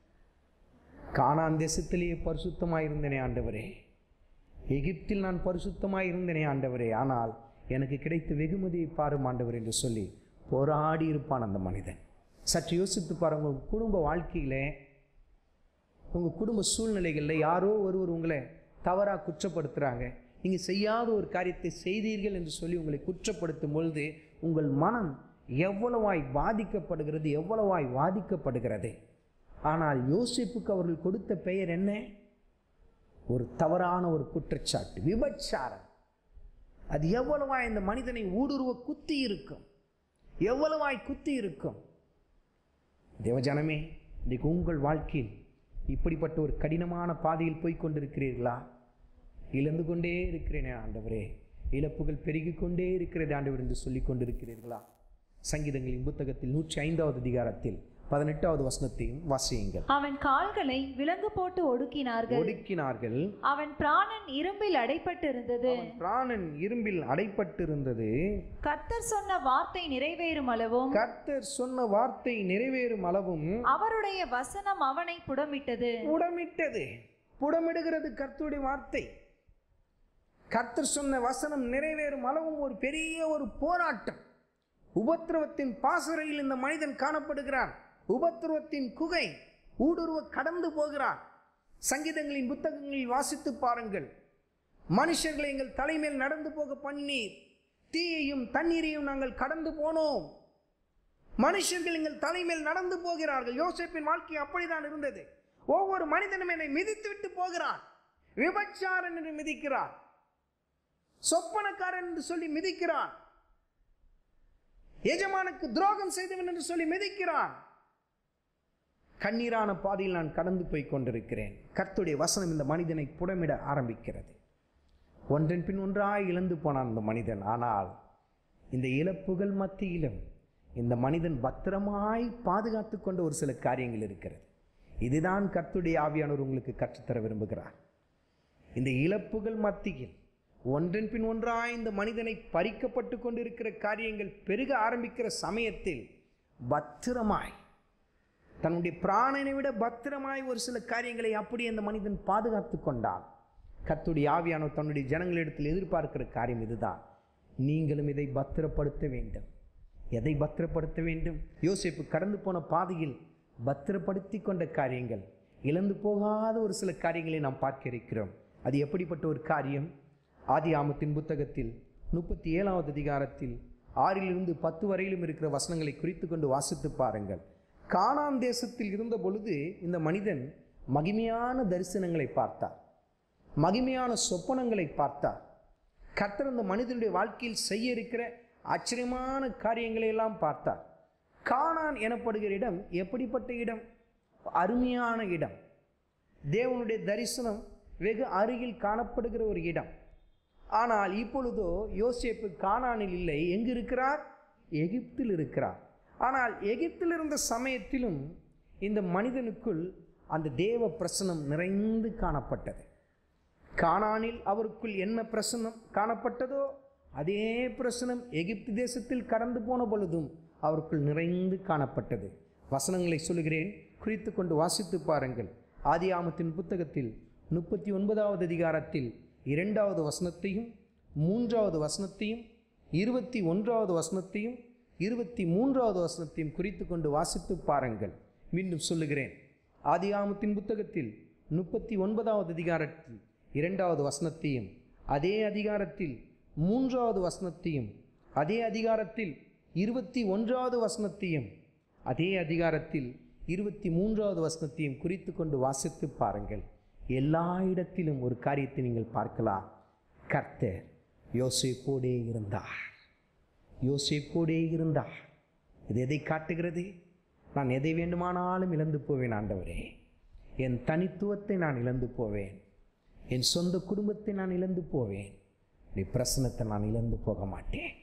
கானான் தேசத்திலேயே பரிசுத்தமாய் இருந்தேனே ஆண்டவரே எகிப்தில் நான் பரிசுத்தமாய் இருந்தேனே ஆண்டவரே ஆனால் எனக்கு கிடைத்த வெகுமதியை பாரும் ஆண்டவர் என்று சொல்லி போராடி இருப்பான் அந்த மனிதன் சற்று யோசித்து பாருங்க உங்கள் குடும்ப வாழ்க்கையிலே உங்கள் குடும்ப சூழ்நிலைகளில் யாரோ ஒருவர் உங்களை தவறாக குற்றப்படுத்துகிறாங்க நீங்கள் செய்யாத ஒரு காரியத்தை செய்தீர்கள் என்று சொல்லி உங்களை குற்றப்படுத்தும் பொழுது உங்கள் மனம் எவ்வளவாய் பாதிக்கப்படுகிறது எவ்வளவாய் வாதிக்கப்படுகிறது ஆனால் யோசிப்புக்கு அவர்கள் கொடுத்த பெயர் என்ன ஒரு தவறான ஒரு குற்றச்சாட்டு விபச்சாரம் அது எவ்வளவாய் இந்த மனிதனை ஊடுருவ குத்தி இருக்கும் எவ்வளவாய் குத்தி இருக்கும் தேவஜனமே இன்றைக்கு உங்கள் வாழ்க்கையில் இப்படிப்பட்ட ஒரு கடினமான பாதையில் போய் கொண்டிருக்கிறீர்களா இழந்து கொண்டே இருக்கிறேனே ஆண்டவரே இழப்புகள் பெருகிக் கொண்டே இருக்கிறது ஆண்டவர் என்று சொல்லிக் கொண்டிருக்கிறீர்களா சங்கீதங்களின் புத்தகத்தில் நூற்றி ஐந்தாவது அதிகாரத்தில் பதினெட்டாவது வசனத்தையும் வாசியுங்கள் அவன் கால்களை விலங்கு போட்டு ஒடுக்கினார்கள் ஒடுக்கினார்கள் அவன் பிராணன் இரும்பில் அடைப்பட்டிருந்தது அவன் பிராணன் இரும்பில் அடைப்பட்டிருந்தது கர்த்தர் சொன்ன வார்த்தை நிறைவேறும் அளவும் கர்த்தர் சொன்ன வார்த்தை நிறைவேறும் அளவும் அவருடைய வசனம் அவனை புடமிட்டது புடமிட்டது புடமிடுகிறது கர்த்தருடைய வார்த்தை கர்த்தர் சொன்ன வசனம் நிறைவேறும் அளவும் ஒரு பெரிய ஒரு போராட்டம் உபத்திரவத்தின் பாசறையில் இந்த மனிதன் காணப்படுகிறான் உபத்திரவத்தின் குகை ஊடுருவ கடந்து போகிறான் சங்கீதங்களின் புத்தகங்களில் வாசித்து பாருங்கள் மனுஷர்களை எங்கள் தலைமையில் நடந்து போக பண்ணீர் தீயையும் தண்ணீரையும் நாங்கள் கடந்து போனோம் மனுஷர்கள் எங்கள் தலைமையில் நடந்து போகிறார்கள் யோசேப்பின் வாழ்க்கை அப்படிதான் இருந்தது ஒவ்வொரு மனிதனும் என்னை மிதித்து விட்டு போகிறான் விபச்சாரன் என்று மிதிக்கிறான் சொப்பனக்காரன் என்று சொல்லி மிதிக்கிறான் எஜமானுக்கு துரோகம் செய்தவன் என்று சொல்லி மிதிக்கிறான் கண்ணீரான பாதையில் நான் கடந்து போய் கொண்டிருக்கிறேன் கர்த்துடைய வசனம் இந்த மனிதனை புடமிட ஆரம்பிக்கிறது ஒன்றன் பின் ஒன்றாய் இழந்து போனான் இந்த மனிதன் ஆனால் இந்த இழப்புகள் மத்தியிலும் இந்த மனிதன் பத்திரமாய் பாதுகாத்து கொண்ட ஒரு சில காரியங்கள் இருக்கிறது இதுதான் கர்த்துடைய ஆவியானவர் உங்களுக்கு கற்றுத்தர விரும்புகிறார் இந்த இழப்புகள் மத்தியில் ஒன்றன் பின் ஒன்றாய் இந்த மனிதனை பறிக்கப்பட்டு கொண்டிருக்கிற காரியங்கள் பெருக ஆரம்பிக்கிற சமயத்தில் பத்திரமாய் தன்னுடைய பிராணனை விட பத்திரமாய் ஒரு சில காரியங்களை அப்படி அந்த மனிதன் பாதுகாத்து கொண்டான் கர்த்துடைய ஆவியானவர் தன்னுடைய ஜனங்களிடத்தில் எதிர்பார்க்கிற காரியம் இதுதான் நீங்களும் இதை பத்திரப்படுத்த வேண்டும் எதை பத்திரப்படுத்த வேண்டும் யோசிப்பு கடந்து போன பாதையில் பத்திரப்படுத்தி கொண்ட காரியங்கள் இழந்து போகாத ஒரு சில காரியங்களை நாம் பார்க்க இருக்கிறோம் அது எப்படிப்பட்ட ஒரு காரியம் ஆதி ஆமத்தின் புத்தகத்தில் முப்பத்தி ஏழாவது அதிகாரத்தில் ஆறிலிருந்து பத்து வரையிலும் இருக்கிற வசனங்களை குறித்து கொண்டு வாசித்து பாருங்கள் கானான் தேசத்தில் இருந்த பொழுது இந்த மனிதன் மகிமையான தரிசனங்களை பார்த்தார் மகிமையான சொப்பனங்களை பார்த்தார் கர்த்தர் அந்த மனிதனுடைய வாழ்க்கையில் செய்ய இருக்கிற ஆச்சரியமான காரியங்களை எல்லாம் பார்த்தார் கானான் எனப்படுகிற இடம் எப்படிப்பட்ட இடம் அருமையான இடம் தேவனுடைய தரிசனம் வெகு அருகில் காணப்படுகிற ஒரு இடம் ஆனால் இப்பொழுதோ யோசேப்பு கானானில் இல்லை எங்கு இருக்கிறார் எகிப்தில் இருக்கிறார் ஆனால் எகிப்தில் இருந்த சமயத்திலும் இந்த மனிதனுக்குள் அந்த தேவ பிரசனம் நிறைந்து காணப்பட்டது கானானில் அவருக்குள் என்ன பிரசனம் காணப்பட்டதோ அதே பிரசனம் எகிப்து தேசத்தில் கடந்து போன பொழுதும் அவருக்குள் நிறைந்து காணப்பட்டது வசனங்களை சொல்கிறேன் குறித்து கொண்டு வாசித்து பாருங்கள் ஆதியாமத்தின் புத்தகத்தில் முப்பத்தி ஒன்பதாவது அதிகாரத்தில் இரண்டாவது வசனத்தையும் மூன்றாவது வசனத்தையும் இருபத்தி ஒன்றாவது வசனத்தையும் இருபத்தி மூன்றாவது வசனத்தையும் குறித்து கொண்டு வாசித்து பாருங்கள் மீண்டும் சொல்லுகிறேன் ஆதியாமத்தின் புத்தகத்தில் முப்பத்தி ஒன்பதாவது அதிகாரத்தில் இரண்டாவது வசனத்தையும் அதே அதிகாரத்தில் மூன்றாவது வசனத்தையும் அதே அதிகாரத்தில் இருபத்தி ஒன்றாவது வசனத்தையும் அதே அதிகாரத்தில் இருபத்தி மூன்றாவது வசனத்தையும் குறித்து கொண்டு வாசித்து பாருங்கள் எல்லா இடத்திலும் ஒரு காரியத்தை நீங்கள் பார்க்கலாம் கர்த்தர் யோசேப்போடே இருந்தார் யோசேப்போடே இருந்தார் இது எதை காட்டுகிறது நான் எதை வேண்டுமானாலும் இழந்து போவேன் ஆண்டவரே என் தனித்துவத்தை நான் இழந்து போவேன் என் சொந்த குடும்பத்தை நான் இழந்து போவேன் நீ பிரசனத்தை நான் இழந்து போக மாட்டேன்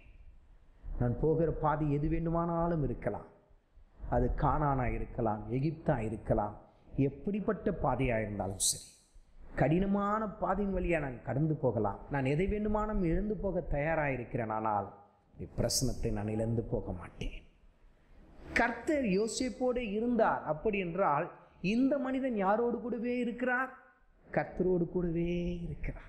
நான் போகிற பாதி எது வேண்டுமானாலும் இருக்கலாம் அது கானானா இருக்கலாம் எகிப்தா இருக்கலாம் எப்படிப்பட்ட பாதையாக இருந்தாலும் சரி கடினமான பாதையின் வழியாக நான் கடந்து போகலாம் நான் எதை வேண்டுமானும் இழந்து போக தயாராக இருக்கிறேன் ஆனால் நீ பிரசனத்தை நான் இழந்து போக மாட்டேன் கர்த்தர் யோசிப்போடு இருந்தார் அப்படி என்றால் இந்த மனிதன் யாரோடு கூடவே இருக்கிறார் கர்த்தரோடு கூடவே இருக்கிறார்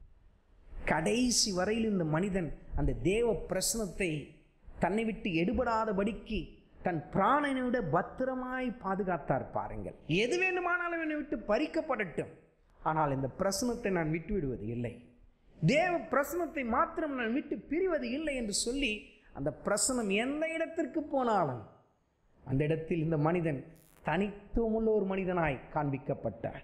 கடைசி வரையில் இந்த மனிதன் அந்த தேவ பிரசனத்தை தன்னை விட்டு எடுபடாதபடிக்கு தன் பிராணனை விட பத்திரமாய் பாதுகாத்தார் பாருங்கள் எது வேண்டுமானாலும் என்னை விட்டு பறிக்கப்படட்டும் ஆனால் இந்த பிரசனத்தை நான் விட்டு விடுவது இல்லை தேவ பிரசனத்தை மாத்திரம் நான் விட்டு பிரிவது இல்லை என்று சொல்லி அந்த பிரசனம் எந்த இடத்திற்கு போனாலும் அந்த இடத்தில் இந்த மனிதன் தனித்துவமுள்ள ஒரு மனிதனாய் காண்பிக்கப்பட்டார்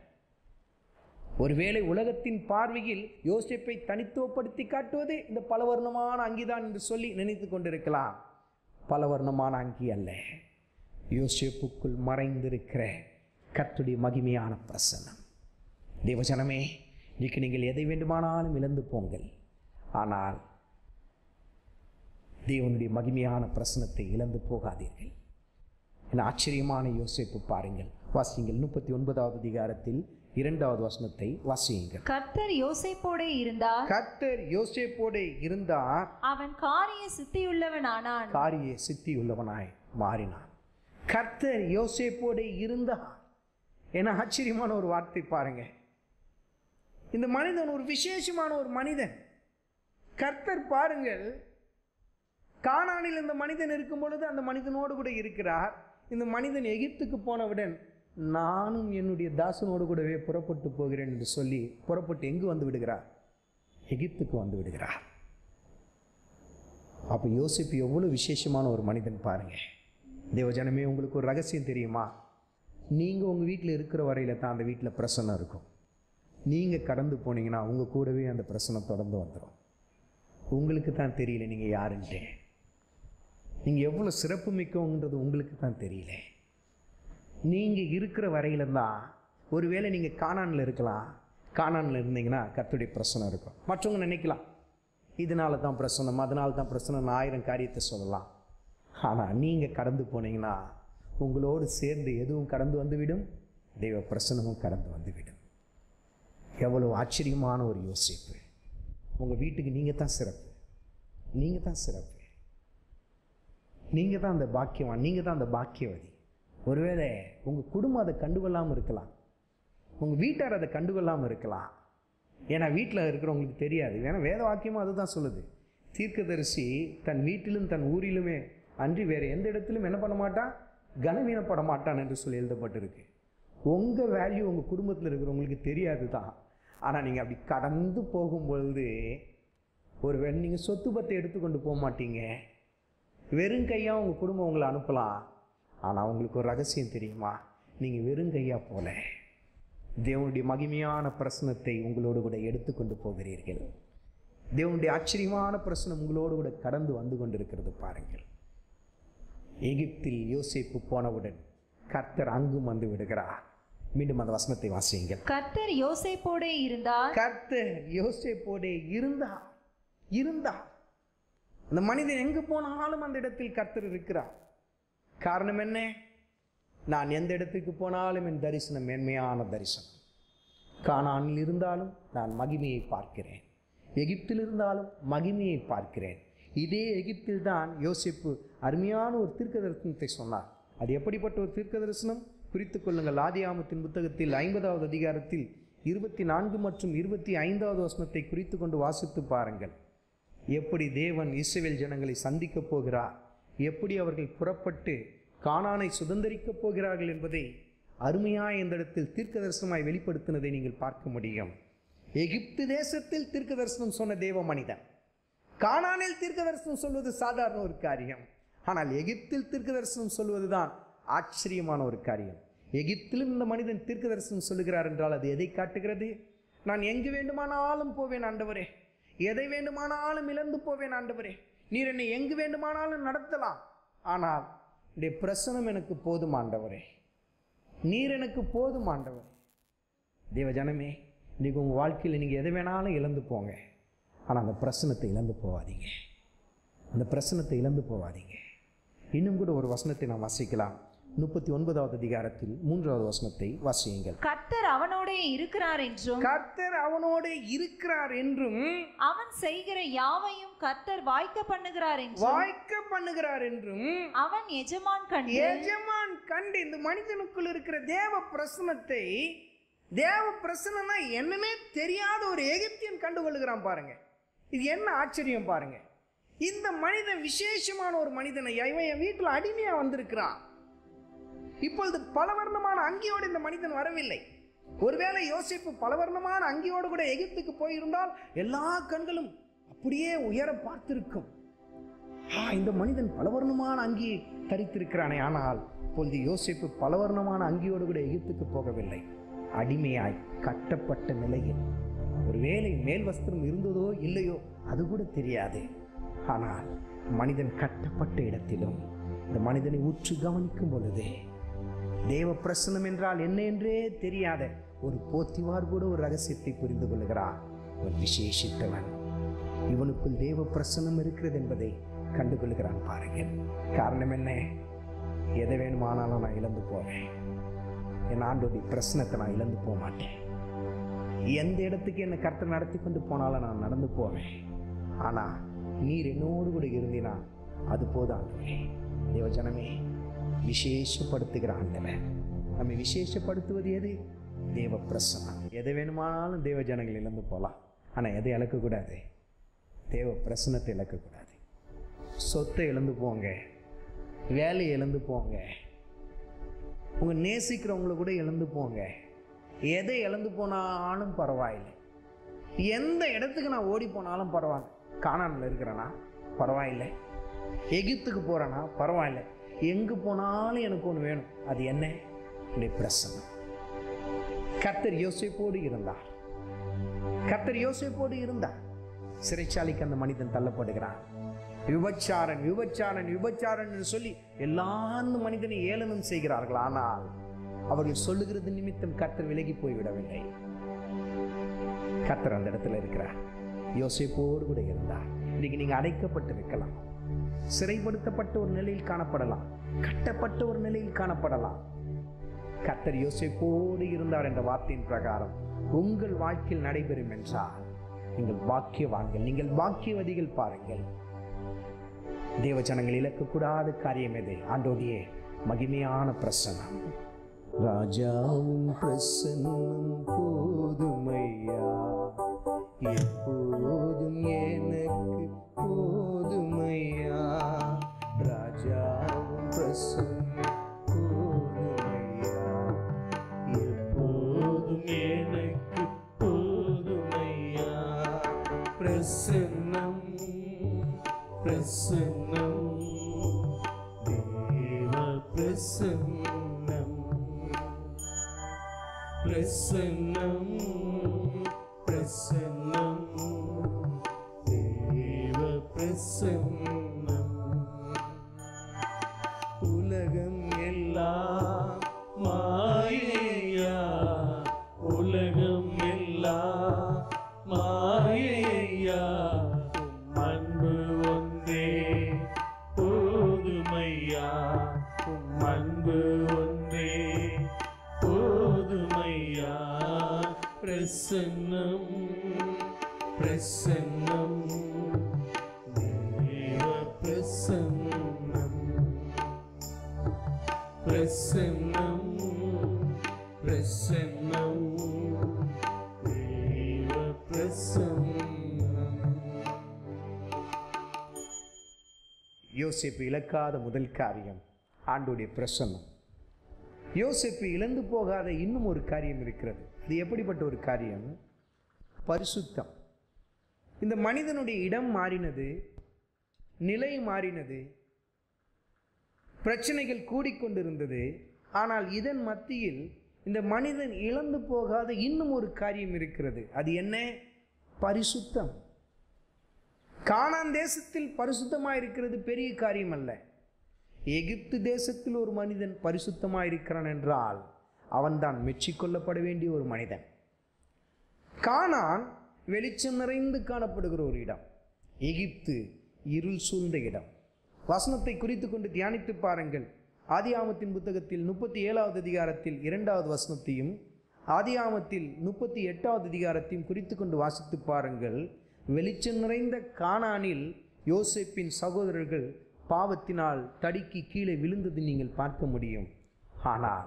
ஒருவேளை உலகத்தின் பார்வையில் யோசிப்பை தனித்துவப்படுத்தி காட்டுவது இந்த பலவர்ணமான அங்கிதான் என்று சொல்லி நினைத்து கொண்டிருக்கலாம் பலவர்ணமான அங்கி அல்ல யோசிப்புக்குள் மறைந்திருக்கிற கத்துடைய மகிமையான பிரசனம் தேவஜனமே இன்றைக்கு நீங்கள் எதை வேண்டுமானாலும் இழந்து போங்கள் ஆனால் தேவனுடைய மகிமையான பிரசனத்தை இழந்து போகாதீர்கள் என ஆச்சரியமான யோசிப்பு பாருங்கள் வாசியுங்கள் முப்பத்தி ஒன்பதாவது அதிகாரத்தில் இரண்டாவது வசனத்தை வாசியுங்கள் கர்த்தர் யோசேப்போடே இருந்தார் கர்த்தர் யோசேப்போடு இருந்தார் அவன் காரிய சித்தியுள்ளவனானான் காரிய சித்தியுள்ளவனாய் மாறினான் கர்த்தர் யோசேப்போடு இருந்தார் என ஆச்சரியமான ஒரு வார்த்தை பாருங்க இந்த மனிதன் ஒரு விசேஷமான ஒரு மனிதன் கர்த்தர் பாருங்கள் கானானில் இந்த மனிதன் இருக்கும் பொழுது அந்த மனிதனோடு கூட இருக்கிறார் இந்த மனிதன் எகிப்துக்கு போனவுடன் நானும் என்னுடைய தாசனோடு கூடவே புறப்பட்டு போகிறேன் என்று சொல்லி புறப்பட்டு எங்கு வந்து விடுகிறார் எகிப்துக்கு வந்து விடுகிறார் அப்போ யோசிப்பு எவ்வளோ விசேஷமான ஒரு மனிதன் பாருங்க தேவஜனமே உங்களுக்கு ஒரு ரகசியம் தெரியுமா நீங்கள் உங்கள் வீட்டில் இருக்கிற வரையில் தான் அந்த வீட்டில் பிரசனம் இருக்கும் நீங்கள் கடந்து போனீங்கன்னா உங்கள் கூடவே அந்த பிரசனம் தொடர்ந்து வந்துடும் உங்களுக்கு தான் தெரியல நீங்கள் யாருன்ட்டு நீங்கள் எவ்வளோ சிறப்பு மிக்கவங்கிறது உங்களுக்கு தான் தெரியல நீங்கள் இருக்கிற வரையில தான் ஒருவேளை நீங்கள் காணானில் இருக்கலாம் காணானில் இருந்தீங்கன்னா கர்த்தருடைய பிரசனம் இருக்கும் மற்றவங்க நினைக்கலாம் இதனால தான் பிரசனம் அதனால தான் பிரசனம் ஆயிரம் காரியத்தை சொல்லலாம் ஆனால் நீங்கள் கடந்து போனீங்கன்னா உங்களோடு சேர்ந்து எதுவும் கடந்து வந்துவிடும் தெய்வ பிரசனமும் கடந்து வந்துவிடும் எவ்வளோ ஆச்சரியமான ஒரு யோசிப்பு உங்கள் வீட்டுக்கு நீங்கள் தான் சிறப்பு நீங்கள் தான் சிறப்பு நீங்கள் தான் அந்த பாக்கியவான் நீங்கள் தான் அந்த பாக்கியவதி ஒருவேளை உங்கள் குடும்பம் அதை கண்டுகொள்ளாமல் இருக்கலாம் உங்கள் வீட்டார் அதை கண்டுகொள்ளாமல் இருக்கலாம் ஏன்னா வீட்டில் இருக்கிறவங்களுக்கு தெரியாது ஏன்னா வேத வாக்கியமும் அதுதான் சொல்லுது தீர்க்கதரிசி தன் வீட்டிலும் தன் ஊரிலுமே அன்றி வேறு எந்த இடத்திலும் என்ன பண்ண மாட்டான் கனவீனப்பட மாட்டான் என்று சொல்லி எழுதப்பட்டிருக்கு உங்கள் வேல்யூ உங்கள் குடும்பத்தில் இருக்கிறவங்களுக்கு தெரியாது தான் ஆனால் நீங்கள் அப்படி கடந்து போகும்பொழுது ஒரு வேளை நீங்கள் சொத்து பத்தை எடுத்துக்கொண்டு போக மாட்டீங்க வெறும் கையாக உங்கள் குடும்பம் உங்களை அனுப்பலாம் ஆனால் உங்களுக்கு ஒரு ரகசியம் தெரியுமா நீங்கள் வெறும் கையாக போல தேவனுடைய மகிமையான பிரசனத்தை உங்களோடு கூட எடுத்துக்கொண்டு போகிறீர்கள் தேவனுடைய ஆச்சரியமான பிரசனம் உங்களோடு கூட கடந்து வந்து கொண்டிருக்கிறது பாருங்கள் எகிப்தில் யோசேப்பு போனவுடன் கர்த்தர் அங்கும் வந்து விடுகிறார் மீண்டும் அந்த வசனத்தை வாசியுங்கள் கர்த்தர் யோசேப்போடே இருந்தார் கர்த்தர் யோசேப்போடே இருந்தா இருந்தா அந்த மனிதன் எங்கு போனாலும் அந்த இடத்தில் கர்த்தர் இருக்கிறார் காரணம் என்ன நான் எந்த இடத்துக்கு போனாலும் என் தரிசனம் மேன்மையான தரிசனம் கானானில் இருந்தாலும் நான் மகிமையை பார்க்கிறேன் எகிப்தில் இருந்தாலும் மகிமையை பார்க்கிறேன் இதே எகிப்தில் தான் யோசிப்பு அருமையான ஒரு தீர்க்க தரிசனத்தை சொன்னார் அது எப்படிப்பட்ட ஒரு தீர்க்க தரிசனம் குறித்துக் கொள்ளுங்கள் ஆதியாமத்தின் புத்தகத்தில் ஐம்பதாவது அதிகாரத்தில் இருபத்தி நான்கு மற்றும் இருபத்தி ஐந்தாவது வசனத்தை குறித்து கொண்டு வாசித்து பாருங்கள் எப்படி தேவன் இஸ்ரவேல் ஜனங்களை சந்திக்கப் போகிறார் எப்படி அவர்கள் புறப்பட்டு கானானை சுதந்தரிக்கப் போகிறார்கள் என்பதை அருமையாய் இந்த இடத்தில் தீர்க்க தரிசனமாய் வெளிப்படுத்தினதை நீங்கள் பார்க்க முடியும் எகிப்து தேசத்தில் தீர்க்க தரிசனம் சொன்ன தேவ மனிதன் கானானில் தீர்க்க தரிசனம் சொல்வது சாதாரண ஒரு காரியம் ஆனால் எகிப்தில் தீர்க்க தரிசனம் சொல்வதுதான் ஆச்சரியமான ஒரு காரியம் எகிப்திலும் இந்த மனிதன் தீர்க்க தரிசனம் சொல்லுகிறார் என்றால் அது எதை காட்டுகிறது நான் எங்கு வேண்டுமானாலும் போவேன் ஆண்டவரே எதை வேண்டுமானாலும் இழந்து போவேன் ஆண்டவரே நீர் என்னை எங்கு வேண்டுமானாலும் நடத்தலாம் ஆனால் உடைய பிரசனம் எனக்கு போதும் ஆண்டவரே நீர் எனக்கு போதும் ஆண்டவரே தேவ ஜனமே இன்றைக்கி உங்கள் வாழ்க்கையில் நீங்கள் எதை வேணாலும் இழந்து போங்க ஆனால் அந்த பிரசனத்தை இழந்து போகாதீங்க அந்த பிரசனத்தை இழந்து போகாதீங்க இன்னும் கூட ஒரு வசனத்தை நாம் வாசிக்கலாம் முப்பத்தி ஒன்பதாவது அதிகாரத்தில் மூன்றாவது வசனத்தை வாசியுங்கள் கர்த்தர் அவனோடே இருக்கிறார் என்றும் கர்த்தர் அவனோடு இருக்கிறார் என்றும் அவன் செய்கிற யாவையும் கர்த்தர் வாய்க்க பண்ணுகிறார் என்றும் வாய்க்க பண்ணுகிறார் என்றும் அவன் எஜமான் கண்டு எஜமான் கண்டு இந்த மனிதனுக்குள் இருக்கிற தேவ பிரசனத்தை தேவ பிரசனம்னா என்னன்னே தெரியாத ஒரு எகிப்தியன் கண்டுகொள்ளுகிறான் பாருங்க இது என்ன ஆச்சரியம் பாருங்க இந்த மனிதன் விசேஷமான ஒரு மனிதனை இவன் என் வீட்டில் அடிமையா வந்திருக்கிறான் இப்பொழுது பலவர்ணமான அங்கியோடு இந்த மனிதன் வரவில்லை ஒருவேளை யோசிப்பு பலவர்ணமான அங்கியோடு கூட எகிப்துக்கு போயிருந்தால் எல்லா கண்களும் அப்படியே உயர பார்த்திருக்கும் ஆ இந்த மனிதன் பலவர்ணமான அங்கியை தரித்திருக்கிறானே ஆனால் இப்பொழுது யோசிப்பு பலவர்ணமான அங்கியோடு கூட எகிப்துக்கு போகவில்லை அடிமையாய் கட்டப்பட்ட நிலையில் ஒருவேளை மேல் வஸ்திரம் இருந்ததோ இல்லையோ அது கூட தெரியாது ஆனால் மனிதன் கட்டப்பட்ட இடத்திலும் இந்த மனிதனை உற்று கவனிக்கும் பொழுது தேவ பிரசனம் என்றால் என்ன என்றே தெரியாத ஒரு போத்திவார் கூட ஒரு ரகசியத்தை புரிந்து கொள்கிறார் இவன் விசேஷித்தவன் இவனுக்குள் தேவ பிரசனம் இருக்கிறது என்பதை கண்டுகொள்கிறான் பாருங்கள் காரணம் என்ன எதை வேணுமானாலும் நான் இழந்து போவேன் என் ஆண்டோடைய பிரசனத்தை நான் இழந்து போக மாட்டேன் எந்த இடத்துக்கு என்னை கர்த்தர் நடத்தி கொண்டு போனாலும் நான் நடந்து போவேன் ஆனால் நீர் என்னோடு கூட இருந்தினா அது போதும் ஆண்டவரே தேவஜனமே விசேஷப்படுத்துகிற ஆண்டவன் நம்மை விசேஷப்படுத்துவது எது தேவ பிரசனம் எதை வேணுமானாலும் தேவ ஜனங்கள் இழந்து போகலாம் ஆனால் எதை இழக்கக்கூடாது தேவ பிரசனத்தை இழக்கக்கூடாது சொத்தை இழந்து போங்க வேலையை இழந்து போங்க உங்கள் நேசிக்கிறவங்கள கூட இழந்து போங்க எதை இழந்து போனாலும் பரவாயில்லை எந்த இடத்துக்கு நான் ஓடி போனாலும் பரவாயில்ல காணாமல் இருக்கிறேனா பரவாயில்லை எகிப்துக்கு போகிறேன்னா பரவாயில்லை எங்கே போனாலும் எனக்கு ஒன்று வேணும் அது என்ன என்னுடைய பிரசனம் கர்த்தர் யோசிப்போடு இருந்தார் கர்த்தர் யோசிப்போடு இருந்தார் சிறைச்சாலைக்கு அந்த மனிதன் தள்ளப்படுகிறான் விபச்சாரன் விபச்சாரன் விபச்சாரன் என்று சொல்லி எல்லா அந்த மனிதனை ஏளனம் செய்கிறார்கள் ஆனால் அவர்கள் சொல்லுகிறது நிமித்தம் கர்த்தர் விலகி போய்விடவில்லை கர்த்தர் அந்த இடத்துல இருக்கிறார் யோசிப்போடு கூட இருந்தார் இன்னைக்கு நீங்க அடைக்கப்பட்டிருக்கலாம் சிறைப்படுத்தப்பட்ட ஒரு நிலையில் காணப்படலாம் கட்டப்பட்ட ஒரு நிலையில் காணப்படலாம் கர்த்தர் யோசிப்போடு இருந்தார் என்ற வார்த்தையின் பிரகாரம் உங்கள் வாழ்க்கையில் நடைபெறும் என்றால் நீங்கள் பாக்கியவான்கள் நீங்கள் பாக்கியவதிகள் பாருங்கள் தேவ ஜனங்கள் இழக்கக்கூடாத காரியம் எது ஆண்டோடைய மகிமையான பிரசனம் ராஜாவும் பிரசன்னம் போதுமையா எப்போதும் எனக்கு போதுமையா ராஜாவும் பிரசன்னம் போதுமையா எனக்கு போதுமையா பிரசன்னம் பிரசன்னம் தேவ பிரசன்னம் பிரசன்னம் பிரசன்னம் தேவ பிரசன்னம் உலகம் எல்லாம் மாயையா உலகம் எல்லாம் மாயையா உம் அன்பு ஒன்றே போதுமையா உம் அன்பு ஒன்றே போதுமையா பிரசன்னம் பிரசன்னம் தேவ பிரசன்னம் பிரசன்னம் பிரசன்னம் தேவ பிரசன்னம் யோசேப்பு இழக்காத முதல் காரியம் ஆண்டுடைய பிரசன்னம் யோசேப்பு இழந்து போகாத இன்னும் ஒரு காரியம் இருக்கிறது அது எப்படிப்பட்ட ஒரு காரியம் பரிசுத்தம் இந்த மனிதனுடைய இடம் மாறினது நிலை மாறினது பிரச்சனைகள் கூடிக்கொண்டிருந்தது ஆனால் இதன் மத்தியில் இந்த மனிதன் இழந்து போகாத இன்னும் ஒரு காரியம் இருக்கிறது அது என்ன பரிசுத்தம் கானான் தேசத்தில் பரிசுத்தமாக இருக்கிறது பெரிய காரியம் அல்ல எகிப்து தேசத்தில் ஒரு மனிதன் பரிசுத்தமாக இருக்கிறான் என்றால் அவன்தான் மெச்சிக்கொள்ளப்பட வேண்டிய ஒரு மனிதன் கானான் வெளிச்சம் நிறைந்து காணப்படுகிற ஒரு இடம் எகிப்து இருள் சூழ்ந்த இடம் வசனத்தை குறித்து கொண்டு தியானித்து பாருங்கள் ஆதியாமத்தின் புத்தகத்தில் முப்பத்தி ஏழாவது அதிகாரத்தில் இரண்டாவது வசனத்தையும் ஆதியாமத்தில் முப்பத்தி எட்டாவது அதிகாரத்தையும் குறித்து கொண்டு வாசித்து பாருங்கள் வெளிச்சம் நிறைந்த கானானில் யோசேப்பின் சகோதரர்கள் பாவத்தினால் தடுக்கி கீழே விழுந்தது நீங்கள் பார்க்க முடியும் ஆனால்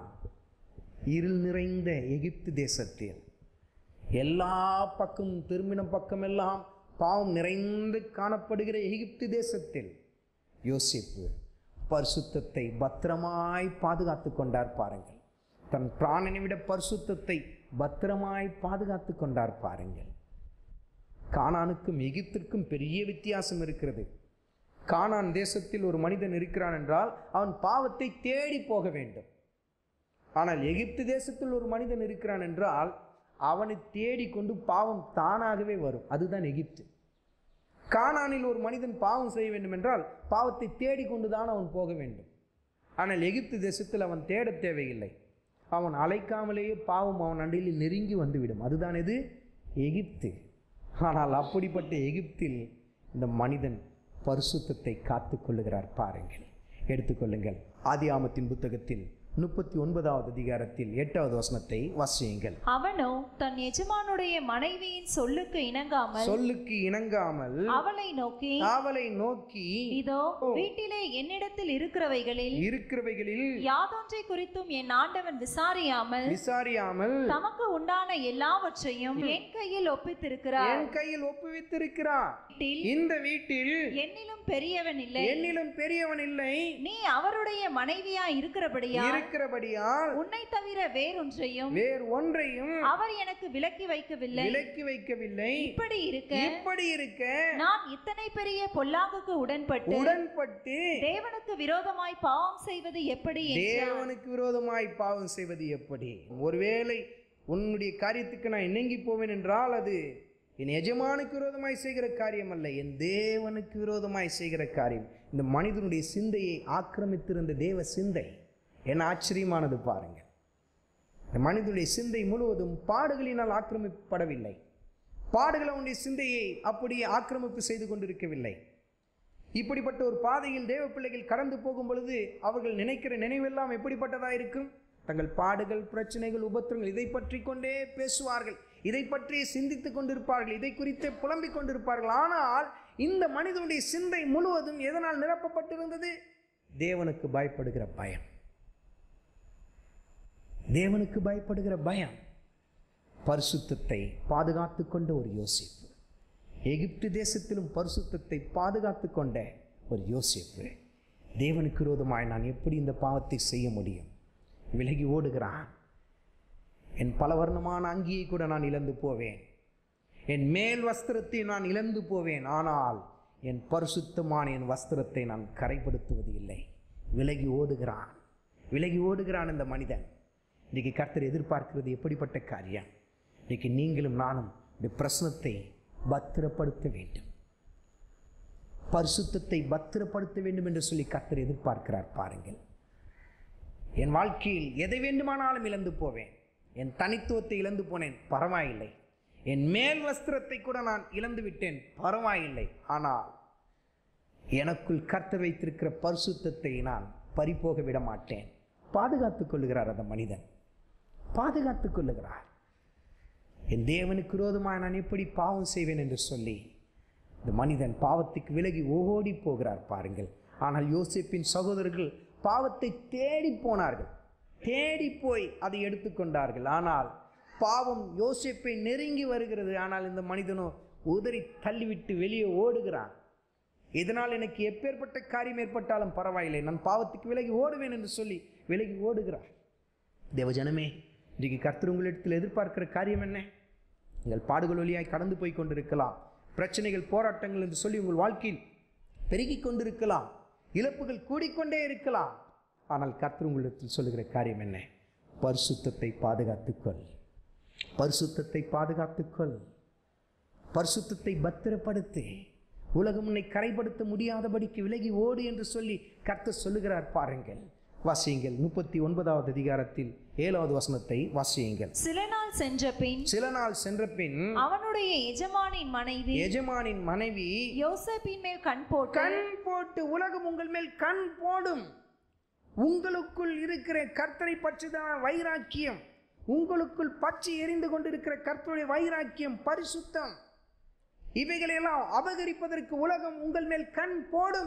இருள் நிறைந்த எகிப்து தேசத்தில் எல்லா பக்கம் திரும்பின பக்கமெல்லாம் பாவம் நிறைந்து காணப்படுகிற எகிப்து தேசத்தில் யோசிப்பு பரிசுத்தத்தை பத்திரமாய் பாதுகாத்து கொண்டார் பாருங்கள் தன் பிராணனை விட பரிசுத்தத்தை பத்திரமாய் பாதுகாத்து கொண்டார் பாருங்கள் கானானுக்கும் எகிப்திற்கும் பெரிய வித்தியாசம் இருக்கிறது கானான் தேசத்தில் ஒரு மனிதன் இருக்கிறான் என்றால் அவன் பாவத்தை தேடி போக வேண்டும் ஆனால் எகிப்து தேசத்தில் ஒரு மனிதன் இருக்கிறான் என்றால் அவனை தேடிக்கொண்டு பாவம் தானாகவே வரும் அதுதான் எகிப்து கானானில் ஒரு மனிதன் பாவம் செய்ய வேண்டும் என்றால் பாவத்தை தேடிக்கொண்டு தான் அவன் போக வேண்டும் ஆனால் எகிப்து தேசத்தில் அவன் தேட தேவையில்லை அவன் அழைக்காமலேயே பாவம் அவன் அண்டையில் நெருங்கி வந்துவிடும் அதுதான் இது எகிப்து ஆனால் அப்படிப்பட்ட எகிப்தில் இந்த மனிதன் பரிசுத்தத்தை காத்து கொள்ளுகிறார் பாருங்கள் எடுத்துக்கொள்ளுங்கள் ஆதியாமத்தின் புத்தகத்தில் முப்பத்தி ஒன்பதாவது அதிகாரத்தில் எட்டாவது வசனத்தை வாசியுங்கள் அவனோ தன் எஜமானுடைய மனைவியின் சொல்லுக்கு இணங்காமல் சொல்லுக்கு இணங்காமல் அவளை நோக்கி அவளை நோக்கி இதோ வீட்டிலே என்னிடத்தில் இருக்கிறவைகளில் இருக்கிறவைகளில் யாதொன்றை குறித்தும் என் ஆண்டவன் விசாரியாமல் விசாரியாமல் தமக்கு உண்டான எல்லாவற்றையும் என் கையில் ஒப்பித்திருக்கிறார் என் கையில் ஒப்புவித்திருக்கிறார் வீட்டில் இந்த வீட்டில் என்னிலும் பெரியவன் இல்லை என்னிலும் பெரியவன் இல்லை நீ அவருடைய மனைவியா இருக்கிறபடியா இருக்கிறபடியால் உன்னை தவிர வேறொன்றையும் வேறு ஒன்றையும் அவர் எனக்கு விலக்கி வைக்கவில்லை விலக்கி வைக்கவில்லை இப்படி இருக்க இப்படி இருக்க நான் இத்தனை பெரிய பொல்லாங்குக்கு உடன்பட்டு உடன்பட்டு தேவனுக்கு விரோதமாய் பாவம் செய்வது எப்படி என்றார் தேவனுக்கு விரோதமாய் பாவம் செய்வது எப்படி ஒருவேளை உன்னுடைய காரியத்துக்கு நான் இணங்கி போவேன் என்றால் அது என் எஜமானுக்கு விரோதமாய் செய்கிற காரியம் அல்ல என் தேவனுக்கு விரோதமாய் செய்கிற காரியம் இந்த மனிதனுடைய சிந்தையை ஆக்கிரமித்திருந்த தேவ சிந்தை என்ன ஆச்சரியமானது பாருங்க இந்த மனிதனுடைய சிந்தை முழுவதும் பாடுகளினால் ஆக்கிரமிப்படவில்லை பாடுகள் அவனுடைய சிந்தையை அப்படியே ஆக்கிரமிப்பு செய்து கொண்டிருக்கவில்லை இப்படிப்பட்ட ஒரு பாதையில் தேவ பிள்ளைகள் கடந்து போகும் பொழுது அவர்கள் நினைக்கிற நினைவெல்லாம் எப்படிப்பட்டதா இருக்கும் தங்கள் பாடுகள் பிரச்சனைகள் உபத்திரங்கள் இதை பற்றி கொண்டே பேசுவார்கள் இதை பற்றி சிந்தித்துக் கொண்டிருப்பார்கள் இதை குறித்து புலம்பிக் கொண்டிருப்பார்கள் ஆனால் இந்த மனிதனுடைய சிந்தை முழுவதும் எதனால் நிரப்பப்பட்டிருந்தது தேவனுக்கு பயப்படுகிற பயம் தேவனுக்கு பயப்படுகிற பயம் பரிசுத்தத்தை பாதுகாத்து கொண்ட ஒரு யோசிப்பு எகிப்து தேசத்திலும் பரிசுத்தத்தை பாதுகாத்து கொண்ட ஒரு யோசிப்பு தேவனுக்கு விரோதமாய் நான் எப்படி இந்த பாவத்தை செய்ய முடியும் விலகி ஓடுகிறான் என் பலவர்ணமான அங்கியை கூட நான் இழந்து போவேன் என் மேல் வஸ்திரத்தை நான் இழந்து போவேன் ஆனால் என் பரிசுத்தமான என் வஸ்திரத்தை நான் கரைப்படுத்துவது இல்லை விலகி ஓடுகிறான் விலகி ஓடுகிறான் இந்த மனிதன் இன்னைக்கு கர்த்தர் எதிர்பார்க்கிறது எப்படிப்பட்ட காரியம் இன்னைக்கு நீங்களும் நானும் இந்த பிரச்சனத்தை பத்திரப்படுத்த வேண்டும் பரிசுத்தத்தை பத்திரப்படுத்த வேண்டும் என்று சொல்லி கர்த்தர் எதிர்பார்க்கிறார் பாருங்கள் என் வாழ்க்கையில் எதை வேண்டுமானாலும் இழந்து போவேன் என் தனித்துவத்தை இழந்து போனேன் பரவாயில்லை என் மேல் வஸ்திரத்தை கூட நான் இழந்து விட்டேன் பரவாயில்லை ஆனால் எனக்குள் கர்த்தர் வைத்திருக்கிற பரிசுத்தத்தை நான் பறிபோக விட மாட்டேன் பாதுகாத்துக் கொள்ளுகிறார் அந்த மனிதன் பாதுகாத்துக் கொள்ளுகிறார் என் தேவனுக்கு விரோதமாக நான் எப்படி பாவம் செய்வேன் என்று சொல்லி இந்த மனிதன் பாவத்துக்கு விலகி ஓடி போகிறார் பாருங்கள் ஆனால் யோசேப்பின் சகோதரர்கள் பாவத்தை தேடி போனார்கள் தேடி போய் அதை எடுத்துக்கொண்டார்கள் ஆனால் பாவம் யோசேப்பை நெருங்கி வருகிறது ஆனால் இந்த மனிதனோ உதறி தள்ளிவிட்டு வெளியே ஓடுகிறான் இதனால் எனக்கு எப்பேற்பட்ட காரியம் ஏற்பட்டாலும் பரவாயில்லை நான் பாவத்துக்கு விலகி ஓடுவேன் என்று சொல்லி விலகி ஓடுகிறார் தேவஜனமே இன்றைக்கு கர்த்தர் உங்களிடத்தில் எதிர்பார்க்கிற காரியம் என்ன நீங்கள் பாடுகள் வழியாய் கடந்து போய் கொண்டிருக்கலாம் பிரச்சனைகள் போராட்டங்கள் என்று சொல்லி உங்கள் வாழ்க்கையில் பெருகிக் கொண்டிருக்கலாம் இழப்புகள் கூடிக்கொண்டே இருக்கலாம் ஆனால் கர்த்தர் உங்களிடத்தில் சொல்லுகிற காரியம் என்ன பரிசுத்தத்தை பாதுகாத்துக்கொள் பரிசுத்தத்தை பாதுகாத்துக்கொள் பரிசுத்தத்தை பத்திரப்படுத்து உலகம் உன்னை கரைப்படுத்த முடியாதபடிக்கு விலகி ஓடு என்று சொல்லி கர்த்தர் சொல்லுகிறார் பாருங்கள் வாசியுங்கள் முப்பத்தி ஒன்பதாவது அதிகாரத்தில் ஏழாவது வசனத்தை வாசியுங்கள் சில நாள் சென்ற பின் சில நாள் சென்ற பின் அவனுடைய எஜமானின் மனைவி எஜமானின் மனைவி யோசேப்பின் மேல் கண் போட்டு கண் போட்டு உலகம் உங்கள் மேல் கண் போடும் உங்களுக்குள் இருக்கிற கர்த்தரை பற்றிதான வைராக்கியம் உங்களுக்குள் பற்றி எரிந்து கொண்டிருக்கிற கர்த்தருடைய வைராக்கியம் பரிசுத்தம் இவைகளெல்லாம் அபகரிப்பதற்கு உலகம் உங்கள் மேல் கண் போடும்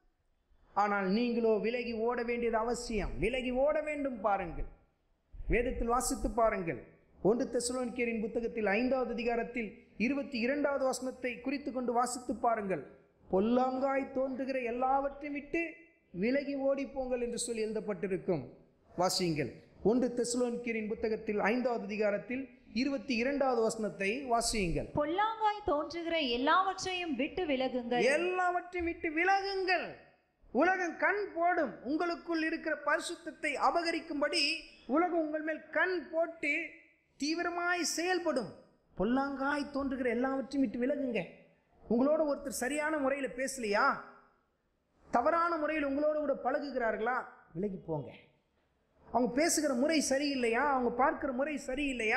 ஆனால் நீங்களோ விலகி ஓட வேண்டியது அவசியம் விலகி ஓட வேண்டும் பாருங்கள் வேதத்தில் வாசித்து பாருங்கள் ஒன்று தெசலோனிக்கேரின் புத்தகத்தில் ஐந்தாவது அதிகாரத்தில் இருபத்தி இரண்டாவது வசனத்தை குறித்து கொண்டு வாசித்து பாருங்கள் பொல்லாங்காய் தோன்றுகிற எல்லாவற்றையும் விட்டு விலகி ஓடி போங்கள் என்று சொல்லி எழுதப்பட்டிருக்கும் வாசியுங்கள் ஒன்று தெசலோனிக்கேரின் புத்தகத்தில் ஐந்தாவது அதிகாரத்தில் இருபத்தி இரண்டாவது வசனத்தை வாசியுங்கள் பொல்லாங்காய் தோன்றுகிற எல்லாவற்றையும் விட்டு விலகுங்கள் எல்லாவற்றையும் விட்டு விலகுங்கள் உலகம் கண் போடும் உங்களுக்குள் இருக்கிற பரிசுத்தத்தை அபகரிக்கும்படி உலகம் உங்கள் மேல் கண் போட்டு தீவிரமாய் செயல்படும் பொல்லாங்காய் தோன்றுகிற எல்லாவற்றையும் விட்டு விலகுங்க உங்களோட ஒருத்தர் சரியான முறையில் பேசலையா தவறான முறையில் உங்களோட கூட பழகுகிறார்களா விலகி போங்க அவங்க பேசுகிற முறை சரியில்லையா அவங்க பார்க்கிற முறை சரியில்லையா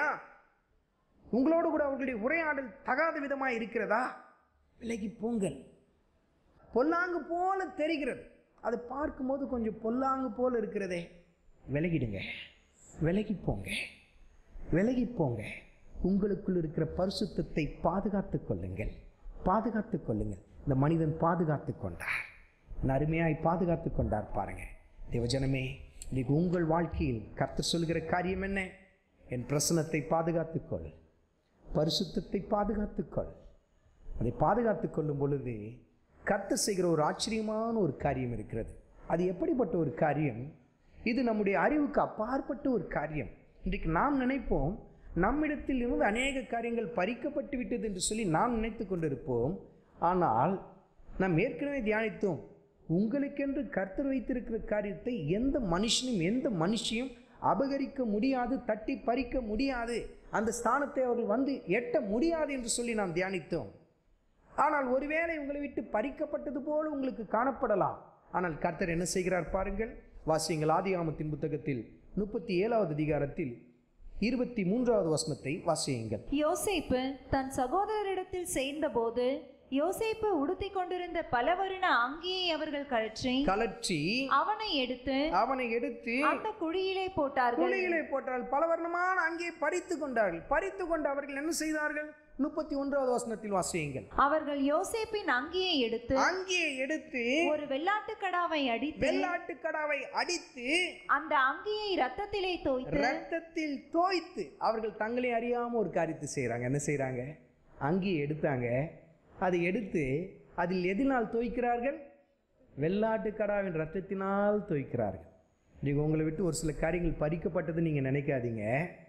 உங்களோடு கூட அவர்களுடைய உரையாடல் தகாத விதமாக இருக்கிறதா விலகி போங்கள் பொல்லாங்கு போல தெரிகிறது அதை பார்க்கும்போது கொஞ்சம் பொல்லாங்கு போல இருக்கிறதே விலகிடுங்க விலகி போங்க விலகி போங்க உங்களுக்குள் இருக்கிற பரிசுத்தத்தை பாதுகாத்துக் கொள்ளுங்கள் பாதுகாத்துக் கொள்ளுங்கள் இந்த மனிதன் பாதுகாத்து கொண்டார் அருமையாய் பாதுகாத்து கொண்டார் பாருங்க தேவஜனமே இன்னைக்கு உங்கள் வாழ்க்கையில் கர்த்தர் சொல்கிற காரியம் என்ன என் பிரசனத்தை பாதுகாத்துக்கொள் பரிசுத்தத்தை பாதுகாத்துக்கொள் அதை பாதுகாத்து கொள்ளும் பொழுது கர்த்தர் செய்கிற ஒரு ஆச்சரியமான ஒரு காரியம் இருக்கிறது அது எப்படிப்பட்ட ஒரு காரியம் இது நம்முடைய அறிவுக்கு அப்பாற்பட்ட ஒரு காரியம் இன்றைக்கு நாம் நினைப்போம் நம்மிடத்தில் இருந்து அநேக காரியங்கள் பறிக்கப்பட்டு விட்டது என்று சொல்லி நாம் நினைத்து கொண்டிருப்போம் ஆனால் நாம் ஏற்கனவே தியானித்தோம் உங்களுக்கென்று கர்த்தர் வைத்திருக்கிற காரியத்தை எந்த மனுஷனும் எந்த மனுஷியும் அபகரிக்க முடியாது தட்டி பறிக்க முடியாது அந்த ஸ்தானத்தை அவர்கள் வந்து எட்ட முடியாது என்று சொல்லி நாம் தியானித்தோம் ஆனால் ஒருவேளை உங்களை விட்டு பறிக்கப்பட்டது போல உங்களுக்கு காணப்படலாம் ஆனால் கர்த்தர் என்ன செய்கிறார் பாருங்கள் வாசியங்கள் ஆதிகாமத்தின் புத்தகத்தில் முப்பத்தி ஏழாவது அதிகாரத்தில் இருபத்தி மூன்றாவது வசனத்தை வாசியுங்கள் யோசேப்பு தன் சகோதரரிடத்தில் சேர்ந்தபோது யோசேப்பு உடுத்திக் கொண்டிருந்த பலவருண அங்கியை அவர்கள் கழற்றி கலற்றி அவனை எடுத்து அவனை எடுத்து அந்த குழியிலே போட்டார்கள் குழியிலே போட்டால் பலவர்ணமான அங்கே பறித்து கொண்டார்கள் பறித்து கொண்டு அவர்கள் என்ன செய்தார்கள் முப்பத்தி ஒன்றாவது வசனத்தில் வாசியுங்கள் அவர்கள் யோசேப்பின் அங்கியை எடுத்து அங்கே எடுத்து ஒரு வெள்ளாட்டுக்கடாவை அடித்து வெள்ளாட்டுக்கடாவை அடித்து அந்த அங்கியை ரத்தத்திலே தோய்த்து ரத்தத்தில் தோய்த்து அவர்கள் தங்களை அறியாம ஒரு காரியத்தை செய்றாங்க என்ன செய்றாங்க அங்கேயே எடுத்தாங்க அதை எடுத்து அதில் எதினால் தோய்க்கிறார்கள் வெள்ளாட்டு கடாவின் ரத்தத்தினால் தோய்க்கிறார்கள் நீங்கள் உங்களை விட்டு ஒரு சில காரியங்கள் பறிக்கப்பட்டது நீங்கள் நினைக்காதீங்க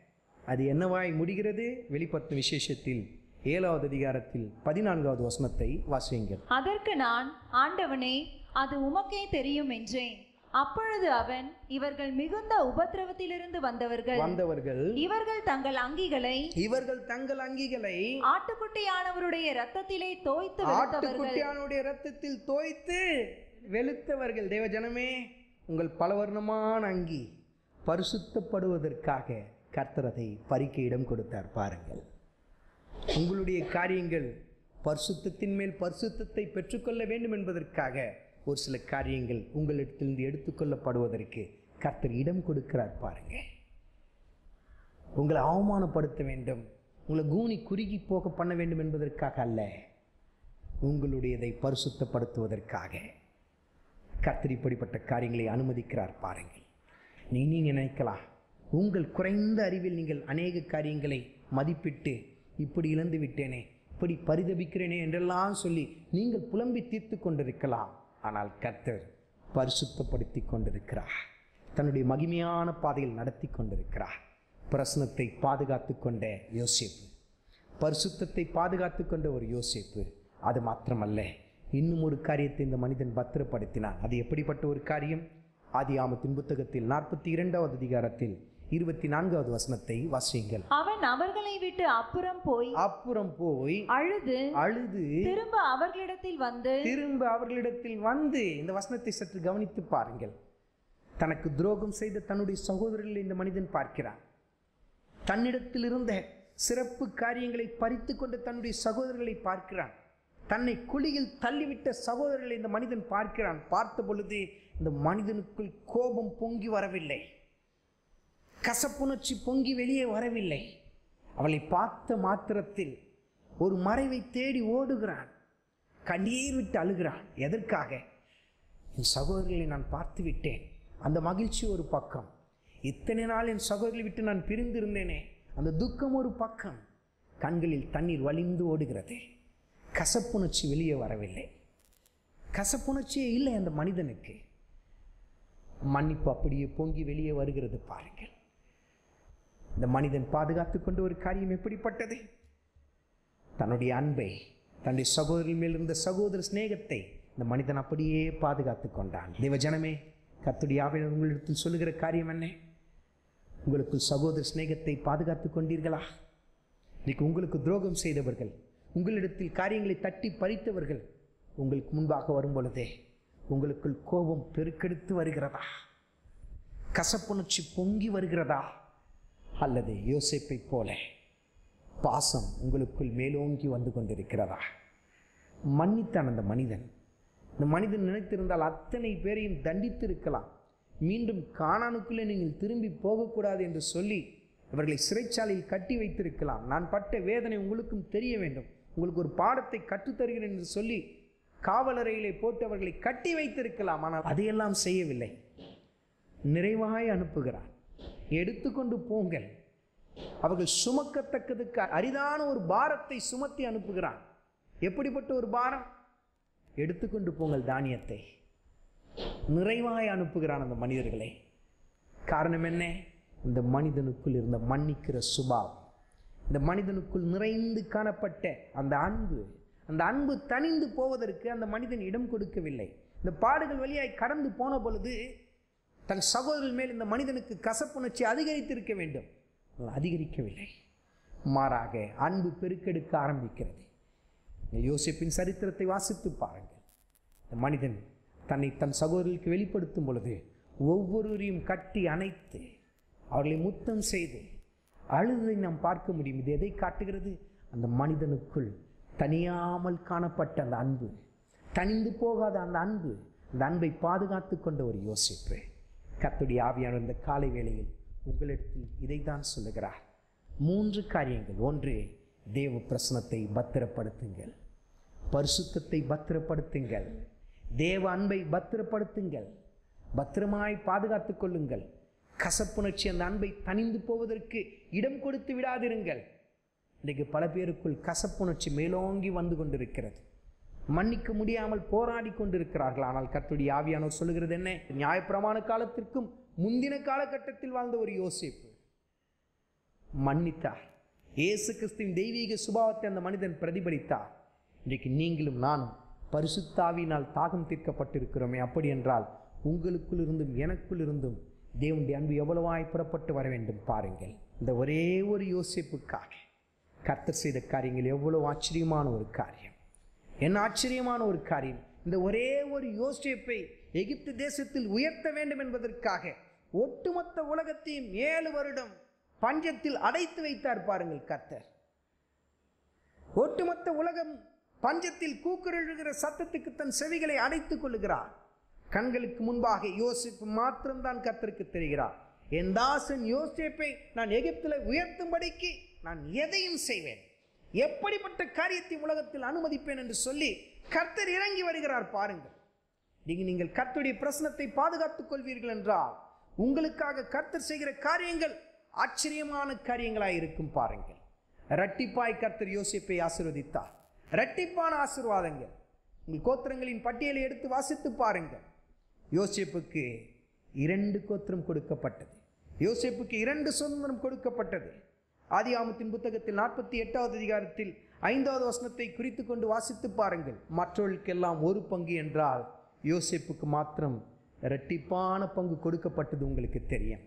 அது என்னவாய் முடிகிறது வெளிப்படுத்தும் விசேஷத்தில் ஏழாவது அதிகாரத்தில் பதினான்காவது வசனத்தை வாசியுங்கள் அதற்கு நான் ஆண்டவனே அது உமக்கே தெரியும் என்றேன் அப்பொழுது அவன் இவர்கள் மிகுந்த உபத்திரவத்திலிருந்து வந்தவர்கள் வந்தவர்கள் இவர்கள் தங்கள் அங்கிகளை இவர்கள் தங்கள் அங்கிகளை ஆட்டுக்குட்டியானவருடைய இரத்தத்திலே தோய்த்து வெளுத்தவர்கள் ஆட்டுக்குட்டியானுடைய ரத்தத்தில் தோய்த்து வெளுத்தவர்கள் தேவஜனமே உங்கள் பலவர்ணமான அங்கி பரிசுத்தப்படுவதற்காக கர்த்தர் அதை பறிக்க இடம் கொடுத்தார் பாருங்கள் உங்களுடைய காரியங்கள் பரிசுத்தத்தின் மேல் பரிசுத்தத்தை பெற்றுக்கொள்ள வேண்டும் என்பதற்காக ஒரு சில காரியங்கள் உங்களிடத்திலிருந்து எடுத்துக்கொள்ளப்படுவதற்கு கர்த்தர் இடம் கொடுக்கிறார் பாருங்க உங்களை அவமானப்படுத்த வேண்டும் உங்களை கூனி குறுகி போக பண்ண வேண்டும் என்பதற்காக அல்ல உங்களுடையதை பரிசுத்தப்படுத்துவதற்காக கர்த்தர் இப்படிப்பட்ட காரியங்களை அனுமதிக்கிறார் பாருங்கள் நீ நீங்கள் நினைக்கலாம் உங்கள் குறைந்த அறிவில் நீங்கள் அநேக காரியங்களை மதிப்பிட்டு இப்படி இழந்து விட்டேனே இப்படி பரிதபிக்கிறேனே என்றெல்லாம் சொல்லி நீங்கள் புலம்பி தீர்த்து கொண்டிருக்கலாம் ஆனால் கர்த்தர் பரிசுத்தப்படுத்தி கொண்டிருக்கிறார் தன்னுடைய மகிமையான பாதையில் நடத்தி கொண்டிருக்கிறார் பிரசனத்தை பாதுகாத்து கொண்ட யோசேப்பு பரிசுத்தத்தை பாதுகாத்து கொண்ட ஒரு யோசேப்பு அது மாத்திரமல்ல இன்னும் ஒரு காரியத்தை இந்த மனிதன் பத்திரப்படுத்தினான் அது எப்படிப்பட்ட ஒரு காரியம் ஆதி ஆமத்தின் புத்தகத்தில் நாற்பத்தி இரண்டாவது அதிகாரத்தில் இருபத்தி நான்காவது வசனத்தை வாசியுங்கள் அவன் அவர்களை விட்டு அப்புறம் போய் அப்புறம் போய் அழுது அழுது திரும்ப அவர்களிடத்தில் வந்து திரும்ப அவர்களிடத்தில் வந்து இந்த வசனத்தை சற்று கவனித்து பாருங்கள் தனக்கு துரோகம் செய்த தன்னுடைய சகோதரர்களை இந்த மனிதன் பார்க்கிறான் தன்னிடத்தில் இருந்த சிறப்பு காரியங்களை பறித்து கொண்டு தன்னுடைய சகோதரர்களை பார்க்கிறான் தன்னை குழியில் தள்ளிவிட்ட சகோதரர்களை இந்த மனிதன் பார்க்கிறான் பார்த்த பொழுது இந்த மனிதனுக்குள் கோபம் பொங்கி வரவில்லை கசப்புணர்ச்சி பொங்கி வெளியே வரவில்லை அவளை பார்த்த மாத்திரத்தில் ஒரு மறைவை தேடி ஓடுகிறான் கண்ணீர் விட்டு அழுகிறான் எதற்காக என் சகோதரர்களை நான் பார்த்து விட்டேன் அந்த மகிழ்ச்சி ஒரு பக்கம் இத்தனை நாள் என் சகோதரர்களை விட்டு நான் பிரிந்திருந்தேனே அந்த துக்கம் ஒரு பக்கம் கண்களில் தண்ணீர் வழிந்து ஓடுகிறது கசப்புணர்ச்சி வெளியே வரவில்லை கசப்புணர்ச்சியே இல்லை அந்த மனிதனுக்கு மன்னிப்பு அப்படியே பொங்கி வெளியே வருகிறது பாருங்கள் இந்த மனிதன் பாதுகாத்து கொண்ட ஒரு காரியம் எப்படிப்பட்டது தன்னுடைய அன்பை தன்னுடைய சகோதரன் மேல் இருந்த சகோதர சிநேகத்தை இந்த மனிதன் அப்படியே பாதுகாத்து கொண்டான் தேவ ஜனமே கத்துடைய ஆவியர் உங்களிடத்தில் சொல்லுகிற காரியம் என்ன உங்களுக்குள் சகோதர சிநேகத்தை பாதுகாத்து கொண்டீர்களா இன்னைக்கு உங்களுக்கு துரோகம் செய்தவர்கள் உங்களிடத்தில் காரியங்களை தட்டி பறித்தவர்கள் உங்களுக்கு முன்பாக வரும் பொழுதே உங்களுக்குள் கோபம் பெருக்கெடுத்து வருகிறதா கசப்புணர்ச்சி பொங்கி வருகிறதா அல்லது யோசிப்பைப் போல பாசம் உங்களுக்குள் மேலோங்கி வந்து கொண்டிருக்கிறதா மன்னித்தான் அந்த மனிதன் இந்த மனிதன் நினைத்திருந்தால் அத்தனை பேரையும் தண்டித்து இருக்கலாம் மீண்டும் காணானுக்குள்ளே நீங்கள் திரும்பி போகக்கூடாது என்று சொல்லி இவர்களை சிறைச்சாலையில் கட்டி வைத்திருக்கலாம் நான் பட்ட வேதனை உங்களுக்கும் தெரிய வேண்டும் உங்களுக்கு ஒரு பாடத்தை கற்றுத்தருகிறேன் என்று சொல்லி காவலறையிலே போட்டு அவர்களை கட்டி வைத்திருக்கலாம் ஆனால் அதையெல்லாம் செய்யவில்லை நிறைவாய் அனுப்புகிறார் எடுத்துக்கொண்டு போங்கள் அவர்கள் சுமக்கத்தக்கதுக்கு அரிதான ஒரு பாரத்தை சுமத்தி அனுப்புகிறான் எப்படிப்பட்ட ஒரு பாரம் எடுத்துக்கொண்டு போங்கள் தானியத்தை நிறைவாய் அனுப்புகிறான் அந்த மனிதர்களை காரணம் என்ன இந்த மனிதனுக்குள் இருந்த மன்னிக்கிற சுபாவம் இந்த மனிதனுக்குள் நிறைந்து காணப்பட்ட அந்த அன்பு அந்த அன்பு தணிந்து போவதற்கு அந்த மனிதன் இடம் கொடுக்கவில்லை இந்த பாடுகள் வழியாய் கடந்து போன பொழுது தன் சகோதரன் மேல் இந்த மனிதனுக்கு கசப்புணர்ச்சி அதிகரித்திருக்க வேண்டும் ஆனால் அதிகரிக்கவில்லை மாறாக அன்பு பெருக்கெடுக்க ஆரம்பிக்கிறது இந்த யோசிப்பின் சரித்திரத்தை வாசித்து பாருங்கள் இந்த மனிதன் தன்னை தன் சகோதரர்களுக்கு வெளிப்படுத்தும் பொழுது ஒவ்வொருவரையும் கட்டி அணைத்து அவர்களை முத்தம் செய்து அழுதை நாம் பார்க்க முடியும் இது எதை காட்டுகிறது அந்த மனிதனுக்குள் தனியாமல் காணப்பட்ட அந்த அன்பு தனிந்து போகாத அந்த அன்பு அந்த அன்பை பாதுகாத்து கொண்ட ஒரு யோசிப்பு கத்துடைய ஆவியான இந்த காலை வேளையில் உங்களிடத்தில் இதைத்தான் சொல்லுகிறார் மூன்று காரியங்கள் ஒன்று தேவ பிரசனத்தை பத்திரப்படுத்துங்கள் பரிசுத்தத்தை பத்திரப்படுத்துங்கள் தேவ அன்பை பத்திரப்படுத்துங்கள் பத்திரமாய் பாதுகாத்துக் கொள்ளுங்கள் கசப்புணர்ச்சி அந்த அன்பை தணிந்து போவதற்கு இடம் கொடுத்து விடாதிருங்கள் இன்றைக்கு பல பேருக்குள் கசப்புணர்ச்சி மேலோங்கி வந்து கொண்டிருக்கிறது மன்னிக்க முடியாமல் போராடி கொண்டிருக்கிறார்கள் ஆனால் கர்த்தருடைய ஆவியானவர் சொல்லுகிறது என்ன நியாயப்பிரமாண காலத்திற்கும் முந்தின காலகட்டத்தில் வாழ்ந்த ஒரு யோசிப்பு மன்னித்தார் இயேசு கிறிஸ்துவின் தெய்வீக சுபாவத்தை அந்த மனிதன் பிரதிபலித்தார் இன்றைக்கு நீங்களும் நானும் பரிசுத்தாவினால் தாகம் தீர்க்கப்பட்டிருக்கிறோமே அப்படி என்றால் உங்களுக்குள் இருந்தும் எனக்குள் இருந்தும் தேவனுடைய அன்பு எவ்வளவாய் புறப்பட்டு வர வேண்டும் பாருங்கள் இந்த ஒரே ஒரு யோசிப்புக்காக கர்த்தர் செய்த காரியங்கள் எவ்வளவு ஆச்சரியமான ஒரு காரியம் என்ன ஆச்சரியமான ஒரு காரியம் இந்த ஒரே ஒரு யோசிப்பை எகிப்து தேசத்தில் உயர்த்த வேண்டும் என்பதற்காக ஒட்டுமொத்த உலகத்தையும் ஏழு வருடம் பஞ்சத்தில் அடைத்து வைத்தார் பாருங்கள் கர்த்தர் ஒட்டுமொத்த உலகம் பஞ்சத்தில் கூக்குரழுகிற சத்தத்துக்கு தன் செவிகளை அடைத்துக் கொள்ளுகிறார் கண்களுக்கு முன்பாக யோசிப்பு மாத்திரம்தான் கர்த்தருக்கு தெரிகிறார் என் தாசன் யோசேப்பை நான் எகிப்தில் உயர்த்தும்படிக்கு நான் எதையும் செய்வேன் எப்படிப்பட்ட காரியத்தை உலகத்தில் அனுமதிப்பேன் என்று சொல்லி கர்த்தர் இறங்கி வருகிறார் பாருங்கள் நீங்க நீங்கள் கர்த்தருடைய பிரசனத்தை பாதுகாத்துக் கொள்வீர்கள் என்றால் உங்களுக்காக கர்த்தர் செய்கிற காரியங்கள் ஆச்சரியமான காரியங்களாய் இருக்கும் பாருங்கள் இரட்டிப்பாய் கர்த்தர் யோசிப்பை ஆசீர்வதித்தார் இரட்டிப்பான ஆசீர்வாதங்கள் உங்கள் கோத்திரங்களின் பட்டியலை எடுத்து வாசித்து பாருங்கள் யோசேப்புக்கு இரண்டு கோத்திரம் கொடுக்கப்பட்டது யோசேப்புக்கு இரண்டு சுதந்திரம் கொடுக்கப்பட்டது ஆதியாமத்தின் புத்தகத்தில் நாற்பத்தி எட்டாவது அதிகாரத்தில் ஐந்தாவது வசனத்தை குறித்து கொண்டு வாசித்து பாருங்கள் மற்றவர்களுக்கெல்லாம் ஒரு பங்கு என்றால் யோசேப்புக்கு மாத்திரம் இரட்டிப்பான பங்கு கொடுக்கப்பட்டது உங்களுக்கு தெரியும்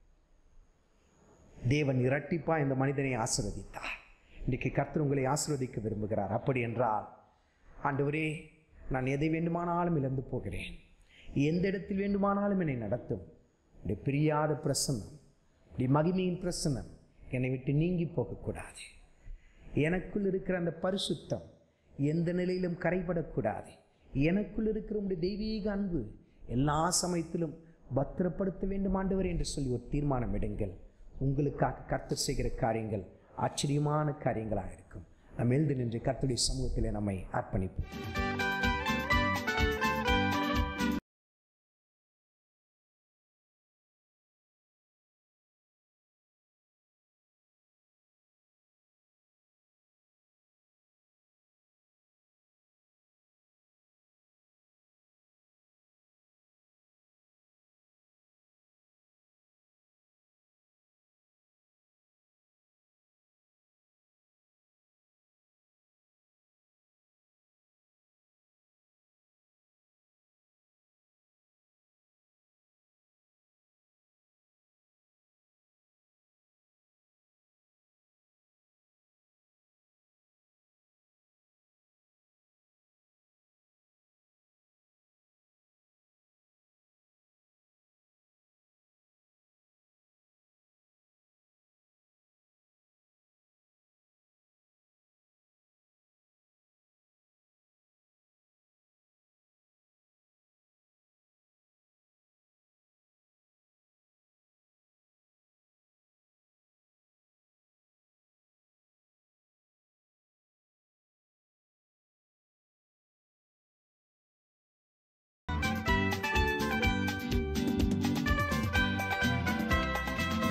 தேவன் இரட்டிப்பா இந்த மனிதனை ஆசிர்வதித்தார் இன்றைக்கு கர்த்தர் உங்களை ஆசிர்வதிக்க விரும்புகிறார் அப்படி என்றால் ஆண்டவரே நான் எதை வேண்டுமானாலும் இழந்து போகிறேன் எந்த இடத்தில் வேண்டுமானாலும் என்னை நடத்தும் உடைய பிரியாத பிரசன்னம் உடைய மகிமையின் பிரசன்னம் என்னை விட்டு நீங்கி போகக்கூடாது எனக்குள் இருக்கிற அந்த பரிசுத்தம் எந்த நிலையிலும் கரைபடக்கூடாது எனக்குள் இருக்கிற உடைய தெய்வீக அன்பு எல்லா சமயத்திலும் பத்திரப்படுத்த வேண்டும் ஆண்டவர் என்று சொல்லி ஒரு தீர்மானம் எடுங்கள் உங்களுக்காக கர்த்தர் செய்கிற காரியங்கள் ஆச்சரியமான காரியங்களாக இருக்கும் நம்ம எழுந்து நின்று கர்த்தருடைய சமூகத்திலே நம்மை அர்ப்பணிப்போம்